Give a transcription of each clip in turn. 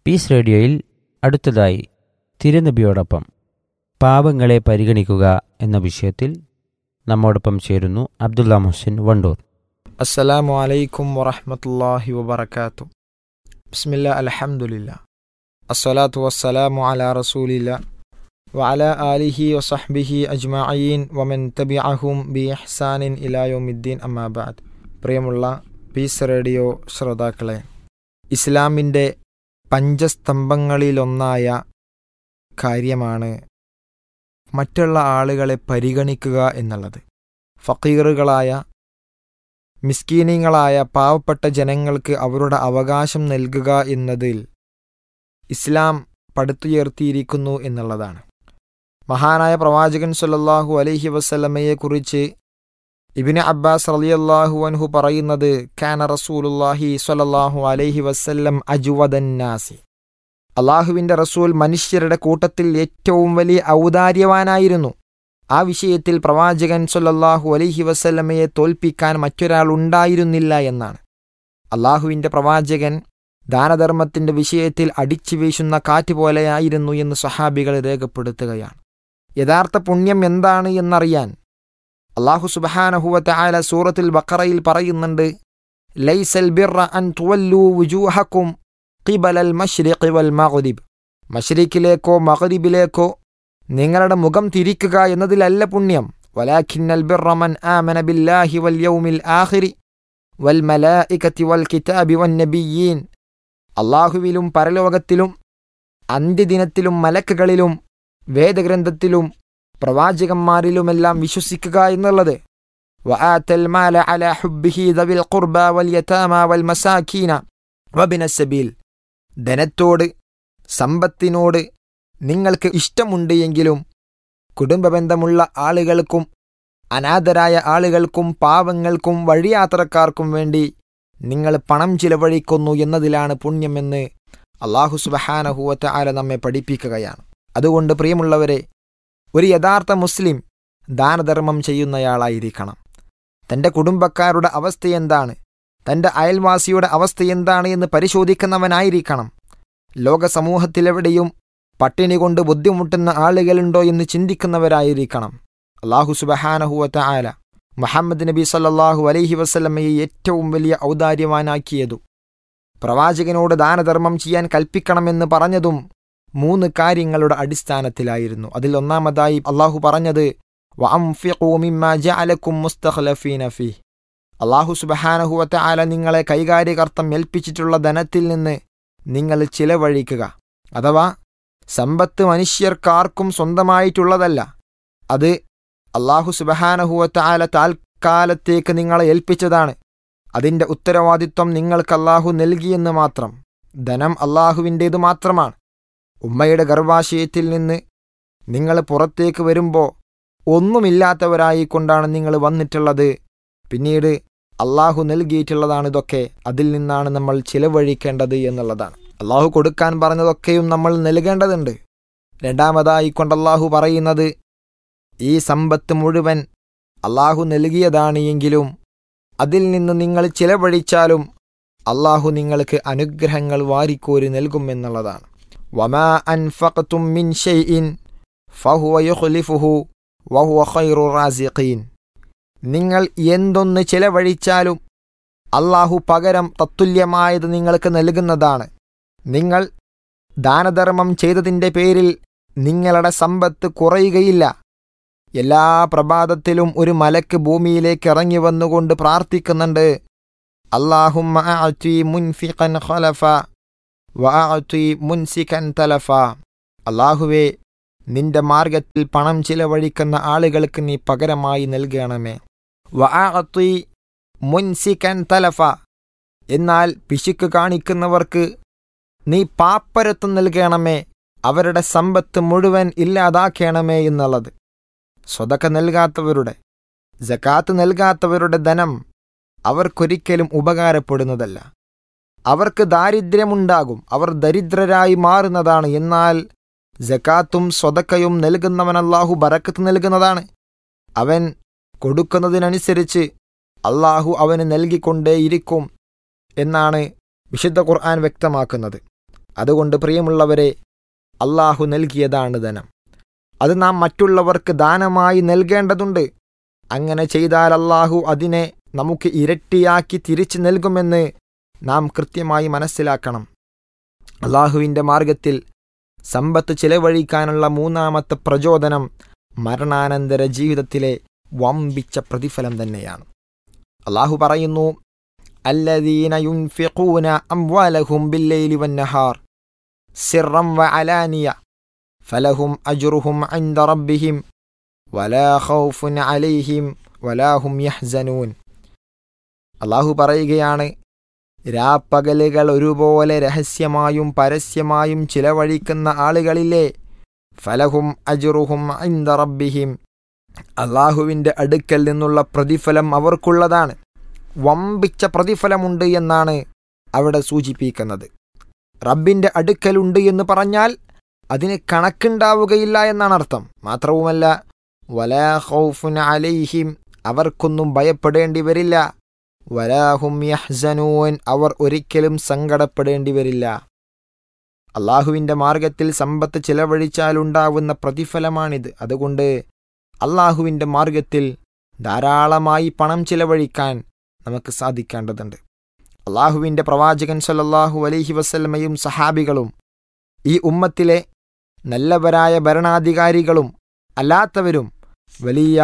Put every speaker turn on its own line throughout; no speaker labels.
Piece റേഡിയോയിൽ അടുത്തതായി തിരുനബിയോടൊപ്പം പാപങ്ങളെ പരിഗണിക്കുക എന്ന വിഷയത്തിൽ നമ്മോടൊപ്പം ചേരുന്നു അബ്ദുള്ള മുഹസിൻ വണ്ടൂർ
അസ്സലാമു അലൈക്കും വറഹ്മത്തുള്ളാഹി വബറകാത്തു ബിസ്മില്ലാ അൽഹംദുലില്ലാ അസ്സലാത്തു വസ്സലാമു അലാ റസൂലില്ലാ വഅല ആലിഹി വസഹ്ബിഹി അജ്മഈൻ വമൻ തബിഅഹും ബി ഇഹ്സാനിൻ ഇലാ യൗമിദ്ദീൻ അമ്മാ ബഅദ് പ്രിയമുള്ള പീസ് റേഡിയോ ശ്രോതാക്കളെ ഇസ്ലാമിൻ്റെ പഞ്ചസ്തംഭങ്ങളിലൊന്നായ കാര്യമാണ് മറ്റുള്ള ആളുകളെ പരിഗണിക്കുക എന്നുള്ളത് ഫക്കീറുകളായ മിസ്കീനിങ്ങളായ പാവപ്പെട്ട ജനങ്ങൾക്ക് അവരുടെ അവകാശം നൽകുക എന്നതിൽ ഇസ്ലാം പടുത്തുയർത്തിയിരിക്കുന്നു എന്നുള്ളതാണ് മഹാനായ പ്രവാചകൻ സല്ലല്ലാഹു അലൈഹി വസല്ലമയെക്കുറിച്ച് ഇബിന് അബ്ബാസ് റളിയല്ലാഹു അൻഹു പറയുന്നത് കാന റസൂലുല്ലാഹി സ്വല്ലല്ലാഹു അലൈഹി വസല്ലം അജുവദന്നാസി അള്ളാഹുവിൻ്റെ റസൂൽ മനുഷ്യരുടെ കൂട്ടത്തിൽ ഏറ്റവും വലിയ ഔദാര്യവാനായിരുന്നു ആ വിഷയത്തിൽ പ്രവാചകൻ സല്ലല്ലാഹു അലൈഹി വസല്ലമയെ തോൽപ്പിക്കാൻ മറ്റൊരാൾ ഉണ്ടായിരുന്നില്ല എന്നാണ് അള്ളാഹുവിൻ്റെ പ്രവാചകൻ ദാനധർമ്മത്തിൻ്റെ വിഷയത്തിൽ അടിച്ചു വീശുന്ന കാറ്റ് പോലെയായിരുന്നു എന്ന് സഹാബികൾ രേഖപ്പെടുത്തുകയാണ് യഥാർത്ഥ പുണ്യം എന്താണ് എന്നറിയാൻ അള്ളാഹു സുബഹാനഹുവത്തെ ആല സൂറത്തിൽ ബക്കറയിൽ പറയുന്നുണ്ട് ലൈസൽ ബിർറ അൻ തുവല്ലു വുജൂഹക്കും ഖിബലൽ മഷ്രിഖി വൽ മഗ്രിബ് മഷ്രിഖിലേക്കോ മഗ്രിബിലേക്കോ നിങ്ങളുടെ മുഖം തിരിക്കുക എന്നതിലല്ല പുണ്യം വലാഖിന്നൽ ബിർറമൻ ആമന ബില്ലാഹി വൽ യൗമിൽ ആഖിരി വൽ മലായികത്തി വൽ കിതാബി വൻ നബിയീൻ അള്ളാഹുവിലും പരലോകത്തിലും അന്ത്യദിനത്തിലും മലക്കുകളിലും വേദഗ്രന്ഥത്തിലും പ്രവാചകന്മാരിലുമെല്ലാം വിശ്വസിക്കുക എന്നുള്ളത് വആത്തൽ മാല അല ഹുബ്ബിഹി ദവിൽ ഖുർബ വൽ യതാമ വൽ മസാക്കീന വബിന സബീൽ ധനത്തോട് സമ്പത്തിനോട് നിങ്ങൾക്ക് ഇഷ്ടമുണ്ട് എങ്കിലും കുടുംബബന്ധമുള്ള ആളുകൾക്കും അനാഥരായ ആളുകൾക്കും പാവങ്ങൾക്കും വഴിയാത്രക്കാർക്കും വേണ്ടി നിങ്ങൾ പണം ചിലവഴിക്കുന്നു എന്നതിലാണ് പുണ്യമെന്ന് അള്ളാഹു സുബഹാനഹുവറ്റ ആല നമ്മെ പഠിപ്പിക്കുകയാണ് അതുകൊണ്ട് പ്രിയമുള്ളവരെ ഒരു യഥാർത്ഥ മുസ്ലിം ദാനധർമ്മം ചെയ്യുന്നയാളായിരിക്കണം തൻ്റെ കുടുംബക്കാരുടെ അവസ്ഥ എന്താണ് തൻ്റെ അയൽവാസിയുടെ അവസ്ഥ എന്താണ് എന്ന് പരിശോധിക്കുന്നവനായിരിക്കണം ലോക സമൂഹത്തിലെവിടെയും പട്ടിണി കൊണ്ട് ബുദ്ധിമുട്ടുന്ന ആളുകളുണ്ടോ എന്ന് ചിന്തിക്കുന്നവരായിരിക്കണം അള്ളാഹു സുബഹാനഹുവത്ത ആല മുഹമ്മദ് നബി സല്ലാഹു അലൈഹി വസ്ലമയെ ഏറ്റവും വലിയ ഔദാര്യവാനാക്കിയതു പ്രവാചകനോട് ദാനധർമ്മം ചെയ്യാൻ കൽപ്പിക്കണമെന്ന് പറഞ്ഞതും മൂന്ന് കാര്യങ്ങളുടെ അടിസ്ഥാനത്തിലായിരുന്നു അതിൽ ഒന്നാമതായി അള്ളാഹു പറഞ്ഞത് അള്ളാഹു സുബഹാനഹുവത്ത ആല നിങ്ങളെ കൈകാര്യകർത്തം ഏൽപ്പിച്ചിട്ടുള്ള ധനത്തിൽ നിന്ന് നിങ്ങൾ ചിലവഴിക്കുക അഥവാ സമ്പത്ത് മനുഷ്യർക്കാർക്കും സ്വന്തമായിട്ടുള്ളതല്ല അത് അള്ളാഹു സുബഹാനഹുവത്ത ആല താൽക്കാലത്തേക്ക് നിങ്ങളെ ഏൽപ്പിച്ചതാണ് അതിൻ്റെ ഉത്തരവാദിത്വം നിങ്ങൾക്ക് അള്ളാഹു നൽകിയെന്ന് മാത്രം ധനം അള്ളാഹുവിൻ്റേത് മാത്രമാണ് ഉമ്മയുടെ ഗർഭാശയത്തിൽ നിന്ന് നിങ്ങൾ പുറത്തേക്ക് വരുമ്പോൾ ഒന്നുമില്ലാത്തവരായിക്കൊണ്ടാണ് നിങ്ങൾ വന്നിട്ടുള്ളത് പിന്നീട് അള്ളാഹു നൽകിയിട്ടുള്ളതാണ് ഇതൊക്കെ അതിൽ നിന്നാണ് നമ്മൾ ചിലവഴിക്കേണ്ടത് എന്നുള്ളതാണ് അള്ളാഹു കൊടുക്കാൻ പറഞ്ഞതൊക്കെയും നമ്മൾ നൽകേണ്ടതുണ്ട് രണ്ടാമതായി കൊണ്ട് അള്ളാഹു പറയുന്നത് ഈ സമ്പത്ത് മുഴുവൻ അള്ളാഹു നൽകിയതാണ് എങ്കിലും അതിൽ നിന്ന് നിങ്ങൾ ചിലവഴിച്ചാലും അള്ളാഹു നിങ്ങൾക്ക് അനുഗ്രഹങ്ങൾ വാരിക്കോരി നൽകുമെന്നുള്ളതാണ് വമാ അൻഫഖ്തും മിൻ ഷൈഇൻ ഫഹുവ യുഖ്ലിഫുഹു വഹുവ ഖൈറു റാസിഖീൻ നിങ്ങൾ എന്തൊന്ന് ചിലവഴിച്ചാലും അള്ളാഹു പകരം തത്തുല്യമായത് നിങ്ങൾക്ക് നൽകുന്നതാണ് നിങ്ങൾ ദാനധർമ്മം ചെയ്തതിൻ്റെ പേരിൽ നിങ്ങളുടെ സമ്പത്ത് കുറയുകയില്ല എല്ലാ പ്രഭാതത്തിലും ഒരു മലക്ക് ഭൂമിയിലേക്ക് ഇറങ്ങി വന്നുകൊണ്ട് പ്രാർത്ഥിക്കുന്നുണ്ട് അള്ളാഹുമ്മ മുൻഫിഖൻ ഖലഫ വഅഅതി മുൻസിക്കൻ തലഫ അള്ളാഹുവേ നിന്റെ മാർഗത്തിൽ പണം ചിലവഴിക്കുന്ന ആളുകൾക്ക് നീ പകരമായി നൽകണമേ വഅഅതി മുൻസിക്കൻ തലഫ എന്നാൽ പിശുക്ക് കാണിക്കുന്നവർക്ക് നീ പാപ്പരത്വം നൽകണമേ അവരുടെ സമ്പത്ത് മുഴുവൻ ഇല്ലാതാക്കണമേ എന്നുള്ളത് സ്വതക്ക നൽകാത്തവരുടെ ജക്കാത്ത് നൽകാത്തവരുടെ ധനം അവർക്കൊരിക്കലും ഉപകാരപ്പെടുന്നതല്ല അവർക്ക് ദാരിദ്ര്യമുണ്ടാകും അവർ ദരിദ്രരായി മാറുന്നതാണ് എന്നാൽ ജക്കാത്തും സ്വതക്കയും നൽകുന്നവൻ അള്ളാഹു ബറക്കത്ത് നൽകുന്നതാണ് അവൻ കൊടുക്കുന്നതിനനുസരിച്ച് അള്ളാഹു അവന് നൽകിക്കൊണ്ടേയിരിക്കും എന്നാണ് വിശുദ്ധ ഖുർആൻ വ്യക്തമാക്കുന്നത് അതുകൊണ്ട് പ്രിയമുള്ളവരെ അള്ളാഹു നൽകിയതാണ് ധനം അത് നാം മറ്റുള്ളവർക്ക് ദാനമായി നൽകേണ്ടതുണ്ട് അങ്ങനെ ചെയ്താൽ അള്ളാഹു അതിനെ നമുക്ക് ഇരട്ടിയാക്കി തിരിച്ചു നൽകുമെന്ന് നാം കൃത്യമായി മനസ്സിലാക്കണം അള്ളാഹുവിൻ്റെ മാർഗത്തിൽ സമ്പത്ത് ചിലവഴിക്കാനുള്ള മൂന്നാമത്തെ പ്രചോദനം മരണാനന്തര ജീവിതത്തിലെ വമ്പിച്ച പ്രതിഫലം തന്നെയാണ് അള്ളാഹു പറയുന്നു الذين ينفقون أموالهم بالليل والنهار سرا وعلانية فلهم أجرهم عند ربهم ولا خوف عليهم ولا هم يحزنون അള്ളാഹു പറയുകയാണ് രാപ്പകലുകൾ ഒരുപോലെ രഹസ്യമായും പരസ്യമായും ചിലവഴിക്കുന്ന ആളുകളില്ലേ ഫലഹും അജുറുഹും ഇന്ദ റബ്ബിഹിം അള്ളാഹുവിൻ്റെ അടുക്കൽ നിന്നുള്ള പ്രതിഫലം അവർക്കുള്ളതാണ് വമ്പിച്ച പ്രതിഫലമുണ്ട് എന്നാണ് അവിടെ സൂചിപ്പിക്കുന്നത് റബ്ബിൻ്റെ അടുക്കലുണ്ട് എന്ന് പറഞ്ഞാൽ അതിന് കണക്കുണ്ടാവുകയില്ല എന്നാണ് അർത്ഥം മാത്രവുമല്ല വലാ ഖൗഫുൻ അലൈഹിം അവർക്കൊന്നും ഭയപ്പെടേണ്ടി വരില്ല വലാഹും യഹ്സനൂൻ അവർ ഒരിക്കലും സങ്കടപ്പെടേണ്ടി വരില്ല അള്ളാഹുവിൻ്റെ മാർഗത്തിൽ സമ്പത്ത് ചിലവഴിച്ചാലുണ്ടാവുന്ന പ്രതിഫലമാണിത് അതുകൊണ്ട് അള്ളാഹുവിൻ്റെ മാർഗത്തിൽ ധാരാളമായി പണം ചിലവഴിക്കാൻ നമുക്ക് സാധിക്കേണ്ടതുണ്ട് അള്ളാഹുവിൻ്റെ പ്രവാചകൻ സല്ലല്ലാഹു അലൈഹി വസല്ലമയും സഹാബികളും ഈ ഉമ്മത്തിലെ നല്ലവരായ ഭരണാധികാരികളും അല്ലാത്തവരും വലിയ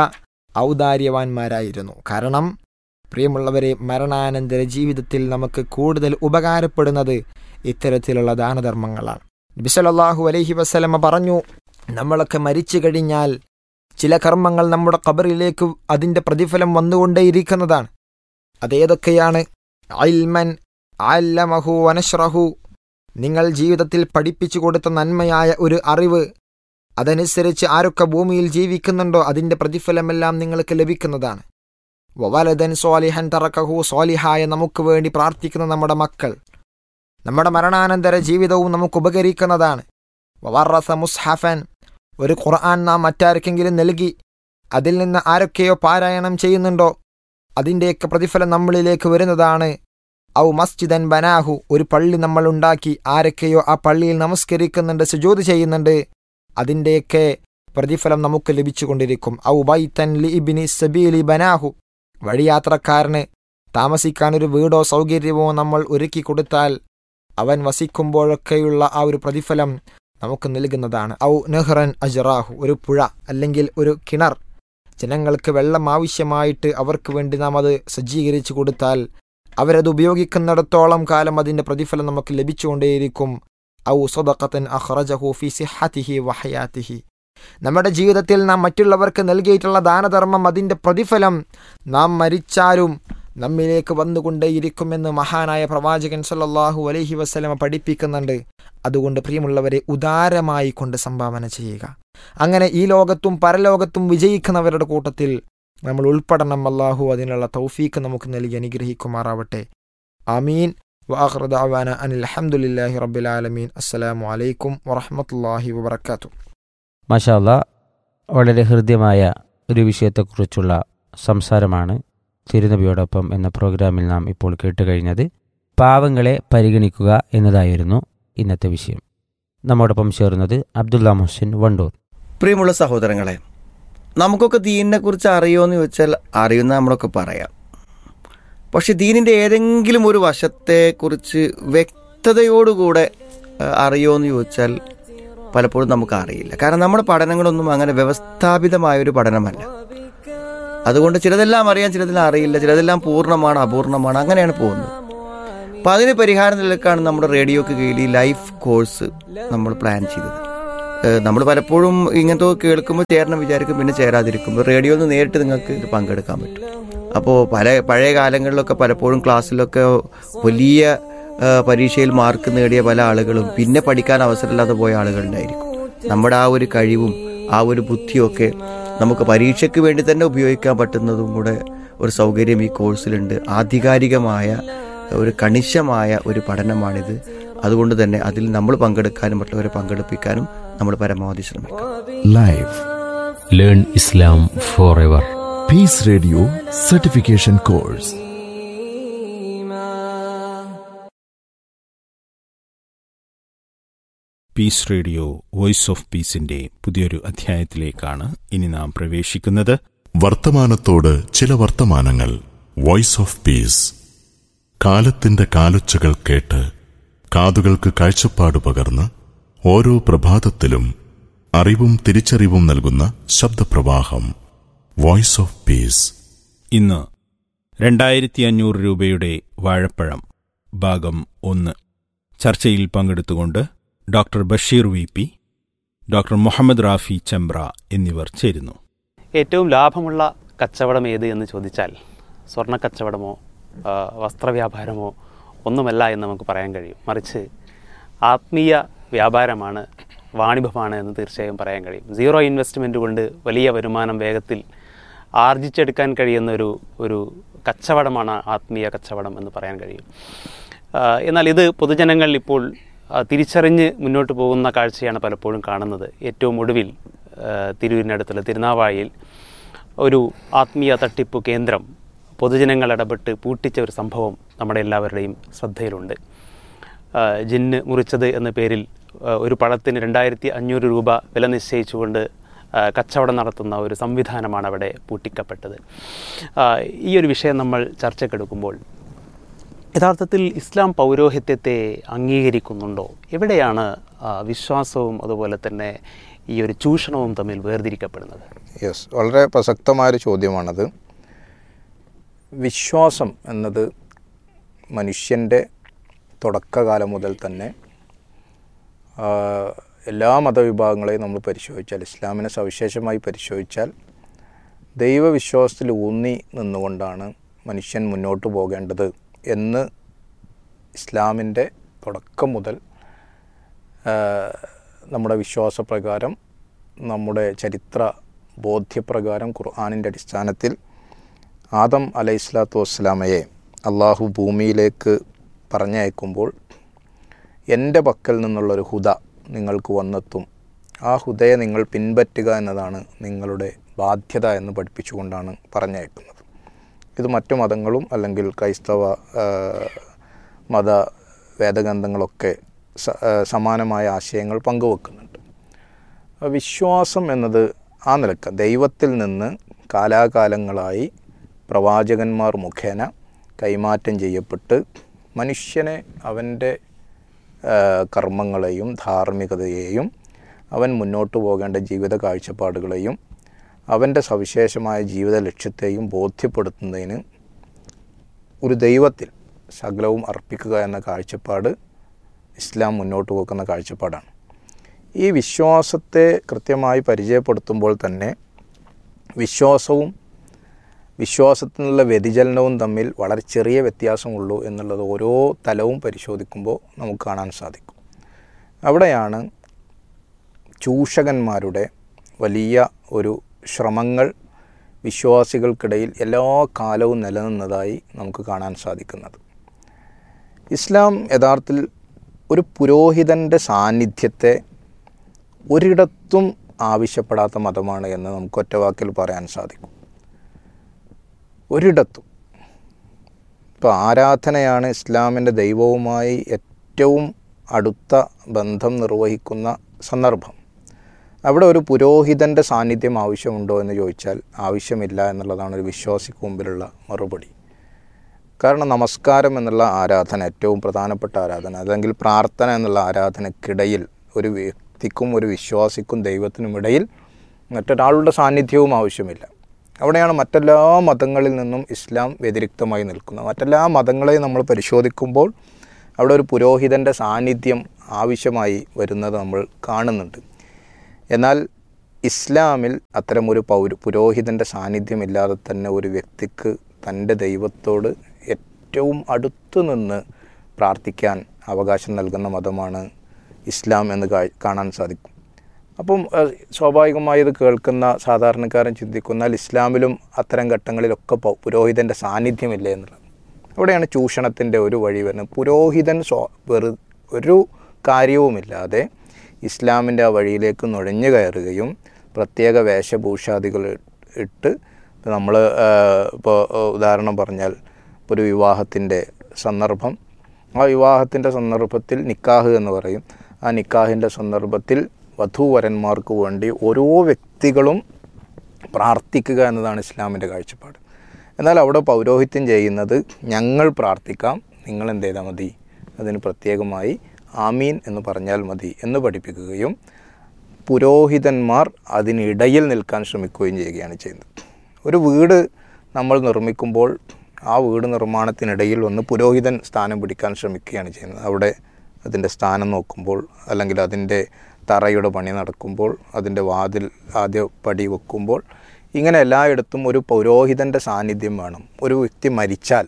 ഔദാര്യവാന്മാരായിരുന്നു കാരണം പ്രിയമുള്ളവരെ മരണാനന്തര ജീവിതത്തിൽ നമുക്ക് കൂടുതൽ ഉപകാരപ്പെടുന്നത് ഇത്തരത്തിലുള്ള ദാനധർമ്മങ്ങളാണ് നബിസലല്ലാഹു അലൈഹി വസ്ലമ പറഞ്ഞു നമ്മളൊക്കെ മരിച്ചു കഴിഞ്ഞാൽ ചില കർമ്മങ്ങൾ നമ്മുടെ ഖബറിലേക്ക് അതിൻ്റെ പ്രതിഫലം വന്നുകൊണ്ടേയിരിക്കുന്നതാണ് അതേതൊക്കെയാണ് അൽമൻ അല്ലമഹു വനഷ്റഹു നിങ്ങൾ ജീവിതത്തിൽ പഠിപ്പിച്ചു കൊടുത്ത നന്മയായ ഒരു അറിവ് അതനുസരിച്ച് ആരൊക്കെ ഭൂമിയിൽ ജീവിക്കുന്നുണ്ടോ അതിൻ്റെ പ്രതിഫലമെല്ലാം നിങ്ങൾക്ക് ലഭിക്കുന്നതാണ് വവലദൻ സ്വാലിഹൻ തറക്കഹു സ്വാലിഹായ നമുക്ക് വേണ്ടി പ്രാർത്ഥിക്കുന്ന നമ്മുടെ മക്കൾ നമ്മുടെ മരണാനന്തര ജീവിതവും നമുക്ക് ഉപകരിക്കുന്നതാണ് വറസ മുസ്ഹഫൻ ഒരു ഖുർആൻ നാം മറ്റാർക്കെങ്കിലും നൽകി അതിൽ നിന്ന് ആരൊക്കെയോ പാരായണം ചെയ്യുന്നുണ്ടോ അതിൻ്റെയൊക്കെ പ്രതിഫലം നമ്മളിലേക്ക് വരുന്നതാണ് ഔ മസ്ജിദൻ ബനാഹു ഒരു പള്ളി നമ്മൾ ഉണ്ടാക്കി ആരൊക്കെയോ ആ പള്ളിയിൽ നമസ്കരിക്കുന്നുണ്ട് സുജോത് ചെയ്യുന്നുണ്ട് അതിൻ്റെയൊക്കെ പ്രതിഫലം നമുക്ക് ലഭിച്ചുകൊണ്ടിരിക്കും ഔ ബൈത്തൻ ലി ഇബിനി സബീലി ബനാഹു വഴിയാത്രക്കാരന് താമസിക്കാൻ ഒരു വീടോ സൗകര്യമോ നമ്മൾ ഒരുക്കി കൊടുത്താൽ അവൻ വസിക്കുമ്പോഴൊക്കെയുള്ള ആ ഒരു പ്രതിഫലം നമുക്ക് നൽകുന്നതാണ് ഔ നെഹ്റൻ അജറാഹു ഒരു പുഴ അല്ലെങ്കിൽ ഒരു കിണർ ജനങ്ങൾക്ക് വെള്ളം ആവശ്യമായിട്ട് അവർക്ക് വേണ്ടി നാം അത് സജ്ജീകരിച്ചു കൊടുത്താൽ അവരത് ഉപയോഗിക്കുന്നിടത്തോളം കാലം അതിൻ്റെ പ്രതിഫലം നമുക്ക് ലഭിച്ചുകൊണ്ടേയിരിക്കും ഔ സ്വതക്കത്തൻ അഹ്റജഹു ഫി സിഹത്തിഹി വഹയാത്തിഹി നമ്മുടെ ജീവിതത്തിൽ നാം മറ്റുള്ളവർക്ക് നൽകിയിട്ടുള്ള ദാനധർമ്മം അതിൻ്റെ പ്രതിഫലം നാം മരിച്ചാലും നമ്മിലേക്ക് വന്നുകൊണ്ടേയിരിക്കുമെന്ന് മഹാനായ പ്രവാചകൻ സല്ലല്ലാഹു അലൈഹി വസ്ലമ പഠിപ്പിക്കുന്നുണ്ട് അതുകൊണ്ട് പ്രിയമുള്ളവരെ ഉദാരമായി കൊണ്ട് സംഭാവന ചെയ്യുക അങ്ങനെ ഈ ലോകത്തും പരലോകത്തും വിജയിക്കുന്നവരുടെ കൂട്ടത്തിൽ നമ്മൾ ഉൾപ്പെടണം അള്ളാഹു അതിനുള്ള തൗഫീക്ക് നമുക്ക് നൽകി അനുഗ്രഹിക്കുമാറാവട്ടെ ആമീൻ വാഹൃദ അവാന അനിൽ അഹമ്മദില്ലാഹി റബ്ബിലാലമീൻ അസ്സലാമു അലൈക്കും വറഹമത്തല്ലാഹി വബർക്കാത്തു
മാഷാല്ല വളരെ ഹൃദ്യമായ ഒരു വിഷയത്തെക്കുറിച്ചുള്ള സംസാരമാണ് തിരുനബിയോടൊപ്പം എന്ന പ്രോഗ്രാമിൽ നാം ഇപ്പോൾ കേട്ടുകഴിഞ്ഞത് പാവങ്ങളെ പരിഗണിക്കുക എന്നതായിരുന്നു ഇന്നത്തെ വിഷയം നമ്മോടൊപ്പം ചേർന്നത് അബ്ദുല്ല മുഹസിൻ വണ്ടൂർ
പ്രിയമുള്ള സഹോദരങ്ങളെ നമുക്കൊക്കെ ദീനിനെ കുറിച്ച് അറിയുമെന്ന് ചോദിച്ചാൽ അറിയുന്ന നമ്മളൊക്കെ പറയാം പക്ഷെ ദീനിൻ്റെ ഏതെങ്കിലും ഒരു വശത്തെക്കുറിച്ച് വ്യക്തതയോടുകൂടെ ഏഹ്, അറിയുമെന്ന് ചോദിച്ചാൽ പലപ്പോഴും നമുക്ക് അറിയില്ല കാരണം നമ്മുടെ പഠനങ്ങളൊന്നും അങ്ങനെ വ്യവസ്ഥാപിതമായ ഒരു പഠനമല്ല അതുകൊണ്ട് ചിലതെല്ലാം അറിയാം ചിലതെല്ലാം അറിയില്ല ചിലതെല്ലാം പൂർണ്ണമാണ് അപൂർണമാണ് അങ്ങനെയാണ് പോകുന്നത് അപ്പം അതിന് പരിഹാരം നിലക്കാണ് നമ്മുടെ റേഡിയോക്ക് കീഴിൽ ഈ ലൈഫ് കോഴ്സ് നമ്മൾ പ്ലാൻ ചെയ്തത് നമ്മൾ പലപ്പോഴും ഇങ്ങനത്തെ കേൾക്കുമ്പോൾ ചേരണം വിചാരിക്കും പിന്നെ ചേരാതിരിക്കുമ്പോൾ റേഡിയോയിൽ നിന്ന് നേരിട്ട് നിങ്ങൾക്ക് ഇത് പങ്കെടുക്കാൻ പറ്റും അപ്പോൾ പല പഴയ കാലങ്ങളിലൊക്കെ പലപ്പോഴും ക്ലാസ്സിലൊക്കെ വലിയ ആ, പരീക്ഷയിൽ മാർക്ക് നേടിയ പല ആളുകളും പിന്നെ പഠിക്കാൻ അവസരമില്ലാതെ പോയ ആളുകളുണ്ടായിരിക്കും നമ്മുടെ ആ ഒരു കഴിവും ആ ഒരു ബുദ്ധിയൊക്കെ നമുക്ക് പരീക്ഷയ്ക്ക് വേണ്ടി തന്നെ ഉപയോഗിക്കാൻ പറ്റുന്നതും കൂടെ ഒരു സൗകര്യം ഈ കോഴ്സിലുണ്ട് ആധികാരികമായ ഒരു കണിശമായ ഒരു പഠനമാണിത് അതുകൊണ്ട് തന്നെ അതിൽ നമ്മൾ പങ്കെടുക്കാനും മറ്റുള്ളവരെ പങ്കെടുപ്പിക്കാനും നമ്മൾ പരമാവധി ശ്രമിക്കും
Live.
Learn Islam forever.
Peace Radio Certification Course.
Peace radio voice of പീസിന്റെ പുതിയൊരു അധ്യായത്തിലേക്കാണ് ഇനി നാം പ്രവേശിക്കുന്നത്
വർത്തമാനത്തോട് ചില വർത്തമാനങ്ങൾ വോയിസ് ഓഫ് പീസ് കാലത്തിന്റെ കാലൊച്ചകൾ കേട്ട് കാതുകൾക്ക് കാഴ്ചപ്പാട് പകർന്ന് ഓരോ പ്രഭാതത്തിലും അറിവും തിരിച്ചറിവും നൽകുന്ന ശബ്ദപ്രവാഹം വോയിസ് ഓഫ് പീസ്
ഇന്ന് രണ്ടായിരത്തി അഞ്ഞൂറ് രൂപയുടെ വാഴപ്പഴം ഭാഗം ഒന്ന് ചർച്ചയിൽ പങ്കെടുത്തുകൊണ്ട് doctor Basheer V P doctor Muhammad Rafi Chembra എന്നിവർ ചേരുന്നു
ഏറ്റവും ലാഭമുള്ള കച്ചവടം ഏത് എന്ന് ചോദിച്ചാൽ സ്വർണ്ണ കച്ചവടമോ ആ, വസ്ത്രവ്യാപാരമോ ഒന്നുമല്ല എന്ന് നമുക്ക് പറയാൻ കഴിയും മറിച്ച് ആത്മീയ വ്യാപാരമാണ് വാണിഭമാണ് എന്ന് തീർച്ചയായും പറയാൻ കഴിയും സീറോ ഇൻവെസ്റ്റ്മെൻറ്റ് കൊണ്ട് വലിയ വരുമാനം വേഗത്തിൽ ആർജിച്ചെടുക്കാൻ കഴിയുന്ന ഒരു ഒരു കച്ചവടമാണ് ആത്മീയ കച്ചവടം എന്ന് പറയാൻ കഴിയും ആ, എന്നാൽ ഇത് പൊതുജനങ്ങൾ ഇപ്പോൾ ആ, തിരിച്ചറിഞ്ഞ് മുന്നോട്ട് പോകുന്ന കാഴ്ചയാണ് പലപ്പോഴും കാണുന്നത് ഏറ്റവും ഒടുവിൽ ആ, തിരൂരിനടുത്തുള്ള തിരുനാവായിൽ ഒരു ആത്മീയ തട്ടിപ്പ് കേന്ദ്രം പൊതുജനങ്ങൾ ഇടപെട്ട് പൂട്ടിച്ച ഒരു സംഭവം നമ്മുടെ എല്ലാവരുടെയും ശ്രദ്ധയിലുണ്ട് ആ, ജിന്ന് മുറിച്ചത് എന്ന പേരിൽ ആ, ഒരു പഴത്തിന് രണ്ടായിരത്തി അഞ്ഞൂറ് രൂപ വില നിശ്ചയിച്ചുകൊണ്ട് ആ, കച്ചവടം നടത്തുന്ന ഒരു സംവിധാനമാണ് അവിടെ പൂട്ടിക്കപ്പെട്ടത് ആ, ഈ ഒരു വിഷയം നമ്മൾ ചർച്ചക്കെടുക്കുമ്പോൾ യഥാർത്ഥത്തിൽ ഇസ്ലാം പൗരോഹിത്യത്തെ അംഗീകരിക്കുന്നുണ്ടോ എവിടെയാണ് ആ, വിശ്വാസവും അതുപോലെ തന്നെ ഈ ഒരു ചൂഷണവും തമ്മിൽ വേർതിരിക്കപ്പെടുന്നത്
യെസ് വളരെ പ്രസക്തമായൊരു ചോദ്യമാണത് വിശ്വാസം എന്നത് മനുഷ്യൻ്റെ തുടക്കകാലം മുതൽ തന്നെ ആ, എല്ലാ മതവിഭാഗങ്ങളെയും നമ്മൾ പരിശോധിച്ചാൽ ഇസ്ലാമിനെ സവിശേഷമായി പരിശോധിച്ചാൽ ദൈവവിശ്വാസത്തിൽ ഊന്നി നിന്നുകൊണ്ടാണ് മനുഷ്യൻ മുന്നോട്ട് പോകേണ്ടത് എന്ന് ഇസ്ലാമിൻ്റെ തുടക്കം മുതൽ ആ, നമ്മുടെ വിശ്വാസപ്രകാരം നമ്മുടെ ചരിത്ര ബോധ്യപ്രകാരം ഖുർആാനിൻ്റെ അടിസ്ഥാനത്തിൽ ആദം അലൈഹി സ്വലാത്തു വസ്സലാമയെ അള്ളാഹു ഭൂമിയിലേക്ക് പറഞ്ഞയക്കുമ്പോൾ എൻ്റെ പക്കൽ നിന്നുള്ളൊരു ഹുദ നിങ്ങൾക്ക് വന്നെത്തും ആ ഹുദയെ നിങ്ങൾ പിൻപറ്റുക എന്നതാണ് നിങ്ങളുടെ ബാധ്യത എന്ന് പഠിപ്പിച്ചുകൊണ്ടാണ് പറഞ്ഞയക്കുന്നത് ഇത് മറ്റു മതങ്ങളും അല്ലെങ്കിൽ ക്രൈസ്തവ ആ, മത വേദഗ്രന്ഥങ്ങളൊക്കെ സ- ആ, സമാനമായ ആശയങ്ങൾ പങ്കുവെക്കുന്നുണ്ട് വിശ്വാസം എന്നത് ആ നിലക്ക് ദൈവത്തിൽ നിന്ന് കാലാകാലങ്ങളായി പ്രവാചകന്മാർ മുഖേന കൈമാറ്റം ചെയ്യപ്പെട്ട് മനുഷ്യനെ അവൻ്റെ ആ, കർമ്മങ്ങളെയും ധാർമ്മികതയെയും അവൻ മുന്നോട്ട് പോകേണ്ട ജീവിത കാഴ്ചപ്പാടുകളെയും അവൻ്റെ സവിശേഷമായ ജീവിത ലക്ഷ്യത്തെയും ബോധ്യപ്പെടുത്തുന്നതിന് ഒരു ദൈവത്തിൽ സകലവും അർപ്പിക്കുക എന്ന കാഴ്ചപ്പാട് ഇസ്ലാം മുന്നോട്ട് പോകുന്ന കാഴ്ചപ്പാടാണ് ഈ വിശ്വാസത്തെ കൃത്യമായി പരിചയപ്പെടുത്തുമ്പോൾ തന്നെ വിശ്വാസവും വിശ്വാസത്തിനുള്ള വ്യതിചലനവും തമ്മിൽ വളരെ ചെറിയ വ്യത്യാസമുള്ളൂ എന്നുള്ളത് ഓരോ തലവും പരിശോധിക്കുമ്പോൾ നമുക്ക് കാണാൻ സാധിക്കും അവിടെയാണ് ചൂഷകന്മാരുടെ വലിയ ഒരു ശ്രമങ്ങൾ വിശ്വാസികൾക്കിടയിൽ എല്ലാ കാലവും നിലനിന്നതായി നമുക്ക് കാണാൻ സാധിക്കുന്നത് ഇസ്ലാം യഥാർത്ഥത്തിൽ ഒരു പുരോഹിതൻ്റെ സാന്നിധ്യത്തെ ഒരിടത്തും ആവശ്യപ്പെടാത്ത മതമാണ് എന്ന് നമുക്ക് ഒറ്റവാക്കിൽ പറയാൻ സാധിക്കും ഒരിടത്തും ഇപ്പോൾ ആരാധനയാണ് ഇസ്ലാമിൻ്റെ ദൈവവുമായി ഏറ്റവും അടുത്ത ബന്ധം നിർവഹിക്കുന്ന സന്ദർഭം അവിടെ ഒരു പുരോഹിതൻ്റെ സാന്നിധ്യം ആവശ്യമുണ്ടോ എന്ന് ചോദിച്ചാൽ ആവശ്യമില്ല എന്നുള്ളതാണ് ഒരു വിശ്വാസിക്ക് മുമ്പിലുള്ള മറുപടി കാരണം നമസ്കാരം എന്നുള്ള ആരാധന ഏറ്റവും പ്രധാനപ്പെട്ട ആരാധന അല്ലെങ്കിൽ പ്രാർത്ഥന എന്നുള്ള ആരാധനക്കിടയിൽ ഒരു വ്യക്തിക്കും ഒരു വിശ്വാസിക്കും ദൈവത്തിനും ഇടയിൽ മറ്റൊരാളുടെ സാന്നിധ്യവും ആവശ്യമില്ല അവിടെയാണ് മറ്റെല്ലാ മതങ്ങളിൽ നിന്നും ഇസ്ലാം വ്യതിരിക്തമായി നിൽക്കുന്നത് മറ്റെല്ലാ മതങ്ങളെയും നമ്മൾ പരിശോധിക്കുമ്പോൾ അവിടെ ഒരു പുരോഹിതൻ്റെ സാന്നിധ്യം ആവശ്യമായി വരുന്നത് നമ്മൾ കാണുന്നുണ്ട് എന്നാൽ ഇസ്ലാമിൽ അത്തരമൊരു പൗര പുരോഹിതൻ്റെ സാന്നിധ്യമില്ലാതെ തന്നെ ഒരു വ്യക്തിക്ക് തൻ്റെ ദൈവത്തോട് ഏറ്റവും അടുത്തു നിന്ന് പ്രാർത്ഥിക്കാൻ അവകാശം നൽകുന്ന മതമാണ് ഇസ്ലാം എന്ന് കാ- കാണാൻ സാധിക്കും അപ്പം ഏഹ്, സ്വാഭാവികമായി ഇത് കേൾക്കുന്ന സാധാരണക്കാരൻ ചിന്തിക്കുന്നാൽ ഇസ്ലാമിലും അത്തരം ഘട്ടങ്ങളിലൊക്കെ പൗ- പുരോഹിതൻ്റെ സാന്നിധ്യമില്ലേ എന്നുള്ളത് അവിടെയാണ് ചൂഷണത്തിൻ്റെ ഒരു വഴി വരുന്നത് പുരോഹിതൻ സ്വ വെറു ഒരു കാര്യവുമില്ലാതെ ഇസ്ലാമിൻ്റെ ആ വഴിയിലേക്ക് നുഴഞ്ഞു കയറുകയും പ്രത്യേക വേഷഭൂഷാദികൾ ഇട്ട് നമ്മൾ ഇപ്പോൾ ഉദാഹരണം പറഞ്ഞാൽ ഇപ്പോൾ ഒരു വിവാഹത്തിൻ്റെ സന്ദർഭം ആ വിവാഹത്തിൻ്റെ സന്ദർഭത്തിൽ നിക്കാഹ് എന്ന് പറയും ആ നിക്കാഹിൻ്റെ സന്ദർഭത്തിൽ വധൂവരന്മാർക്ക് വേണ്ടി ഓരോ വ്യക്തികളും പ്രാർത്ഥിക്കുക എന്നതാണ് ഇസ്ലാമിൻ്റെ കാഴ്ചപ്പാട് എന്നാൽ അവിടെ പൗരോഹിത്യം ചെയ്യുന്നത് ഞങ്ങൾ പ്രാർത്ഥിക്കാം നിങ്ങൾ എന്ത് ചെയ്താൽ മതി അതിന് പ്രത്യേകമായി ആമീൻ എന്ന് പറഞ്ഞാൽ മതി എന്ന് പഠിപ്പിക്കുകയും പുരോഹിതന്മാർ അതിനിടയിൽ നിൽക്കാൻ ശ്രമിക്കുകയും ചെയ്യുകയാണ് ചെയ്യുന്നത് ഒരു വീട് നമ്മൾ നിർമ്മിക്കുമ്പോൾ ആ വീട് നിർമ്മാണത്തിനിടയിൽ വന്ന് പുരോഹിതൻ സ്ഥാനം പിടിക്കാൻ ശ്രമിക്കുകയാണ് ചെയ്യുന്നത് അവിടെ അതിൻ്റെ സ്ഥാനം നോക്കുമ്പോൾ അല്ലെങ്കിൽ അതിൻ്റെ തറയുടെ പണി നടക്കുമ്പോൾ അതിൻ്റെ വാതിൽ ആദ്യ പടി വെക്കുമ്പോൾ ഇങ്ങനെ എല്ലായിടത്തും ഒരു പൗരോഹിതൻ്റെ സാന്നിധ്യം വേണം ഒരു വ്യക്തി മരിച്ചാൽ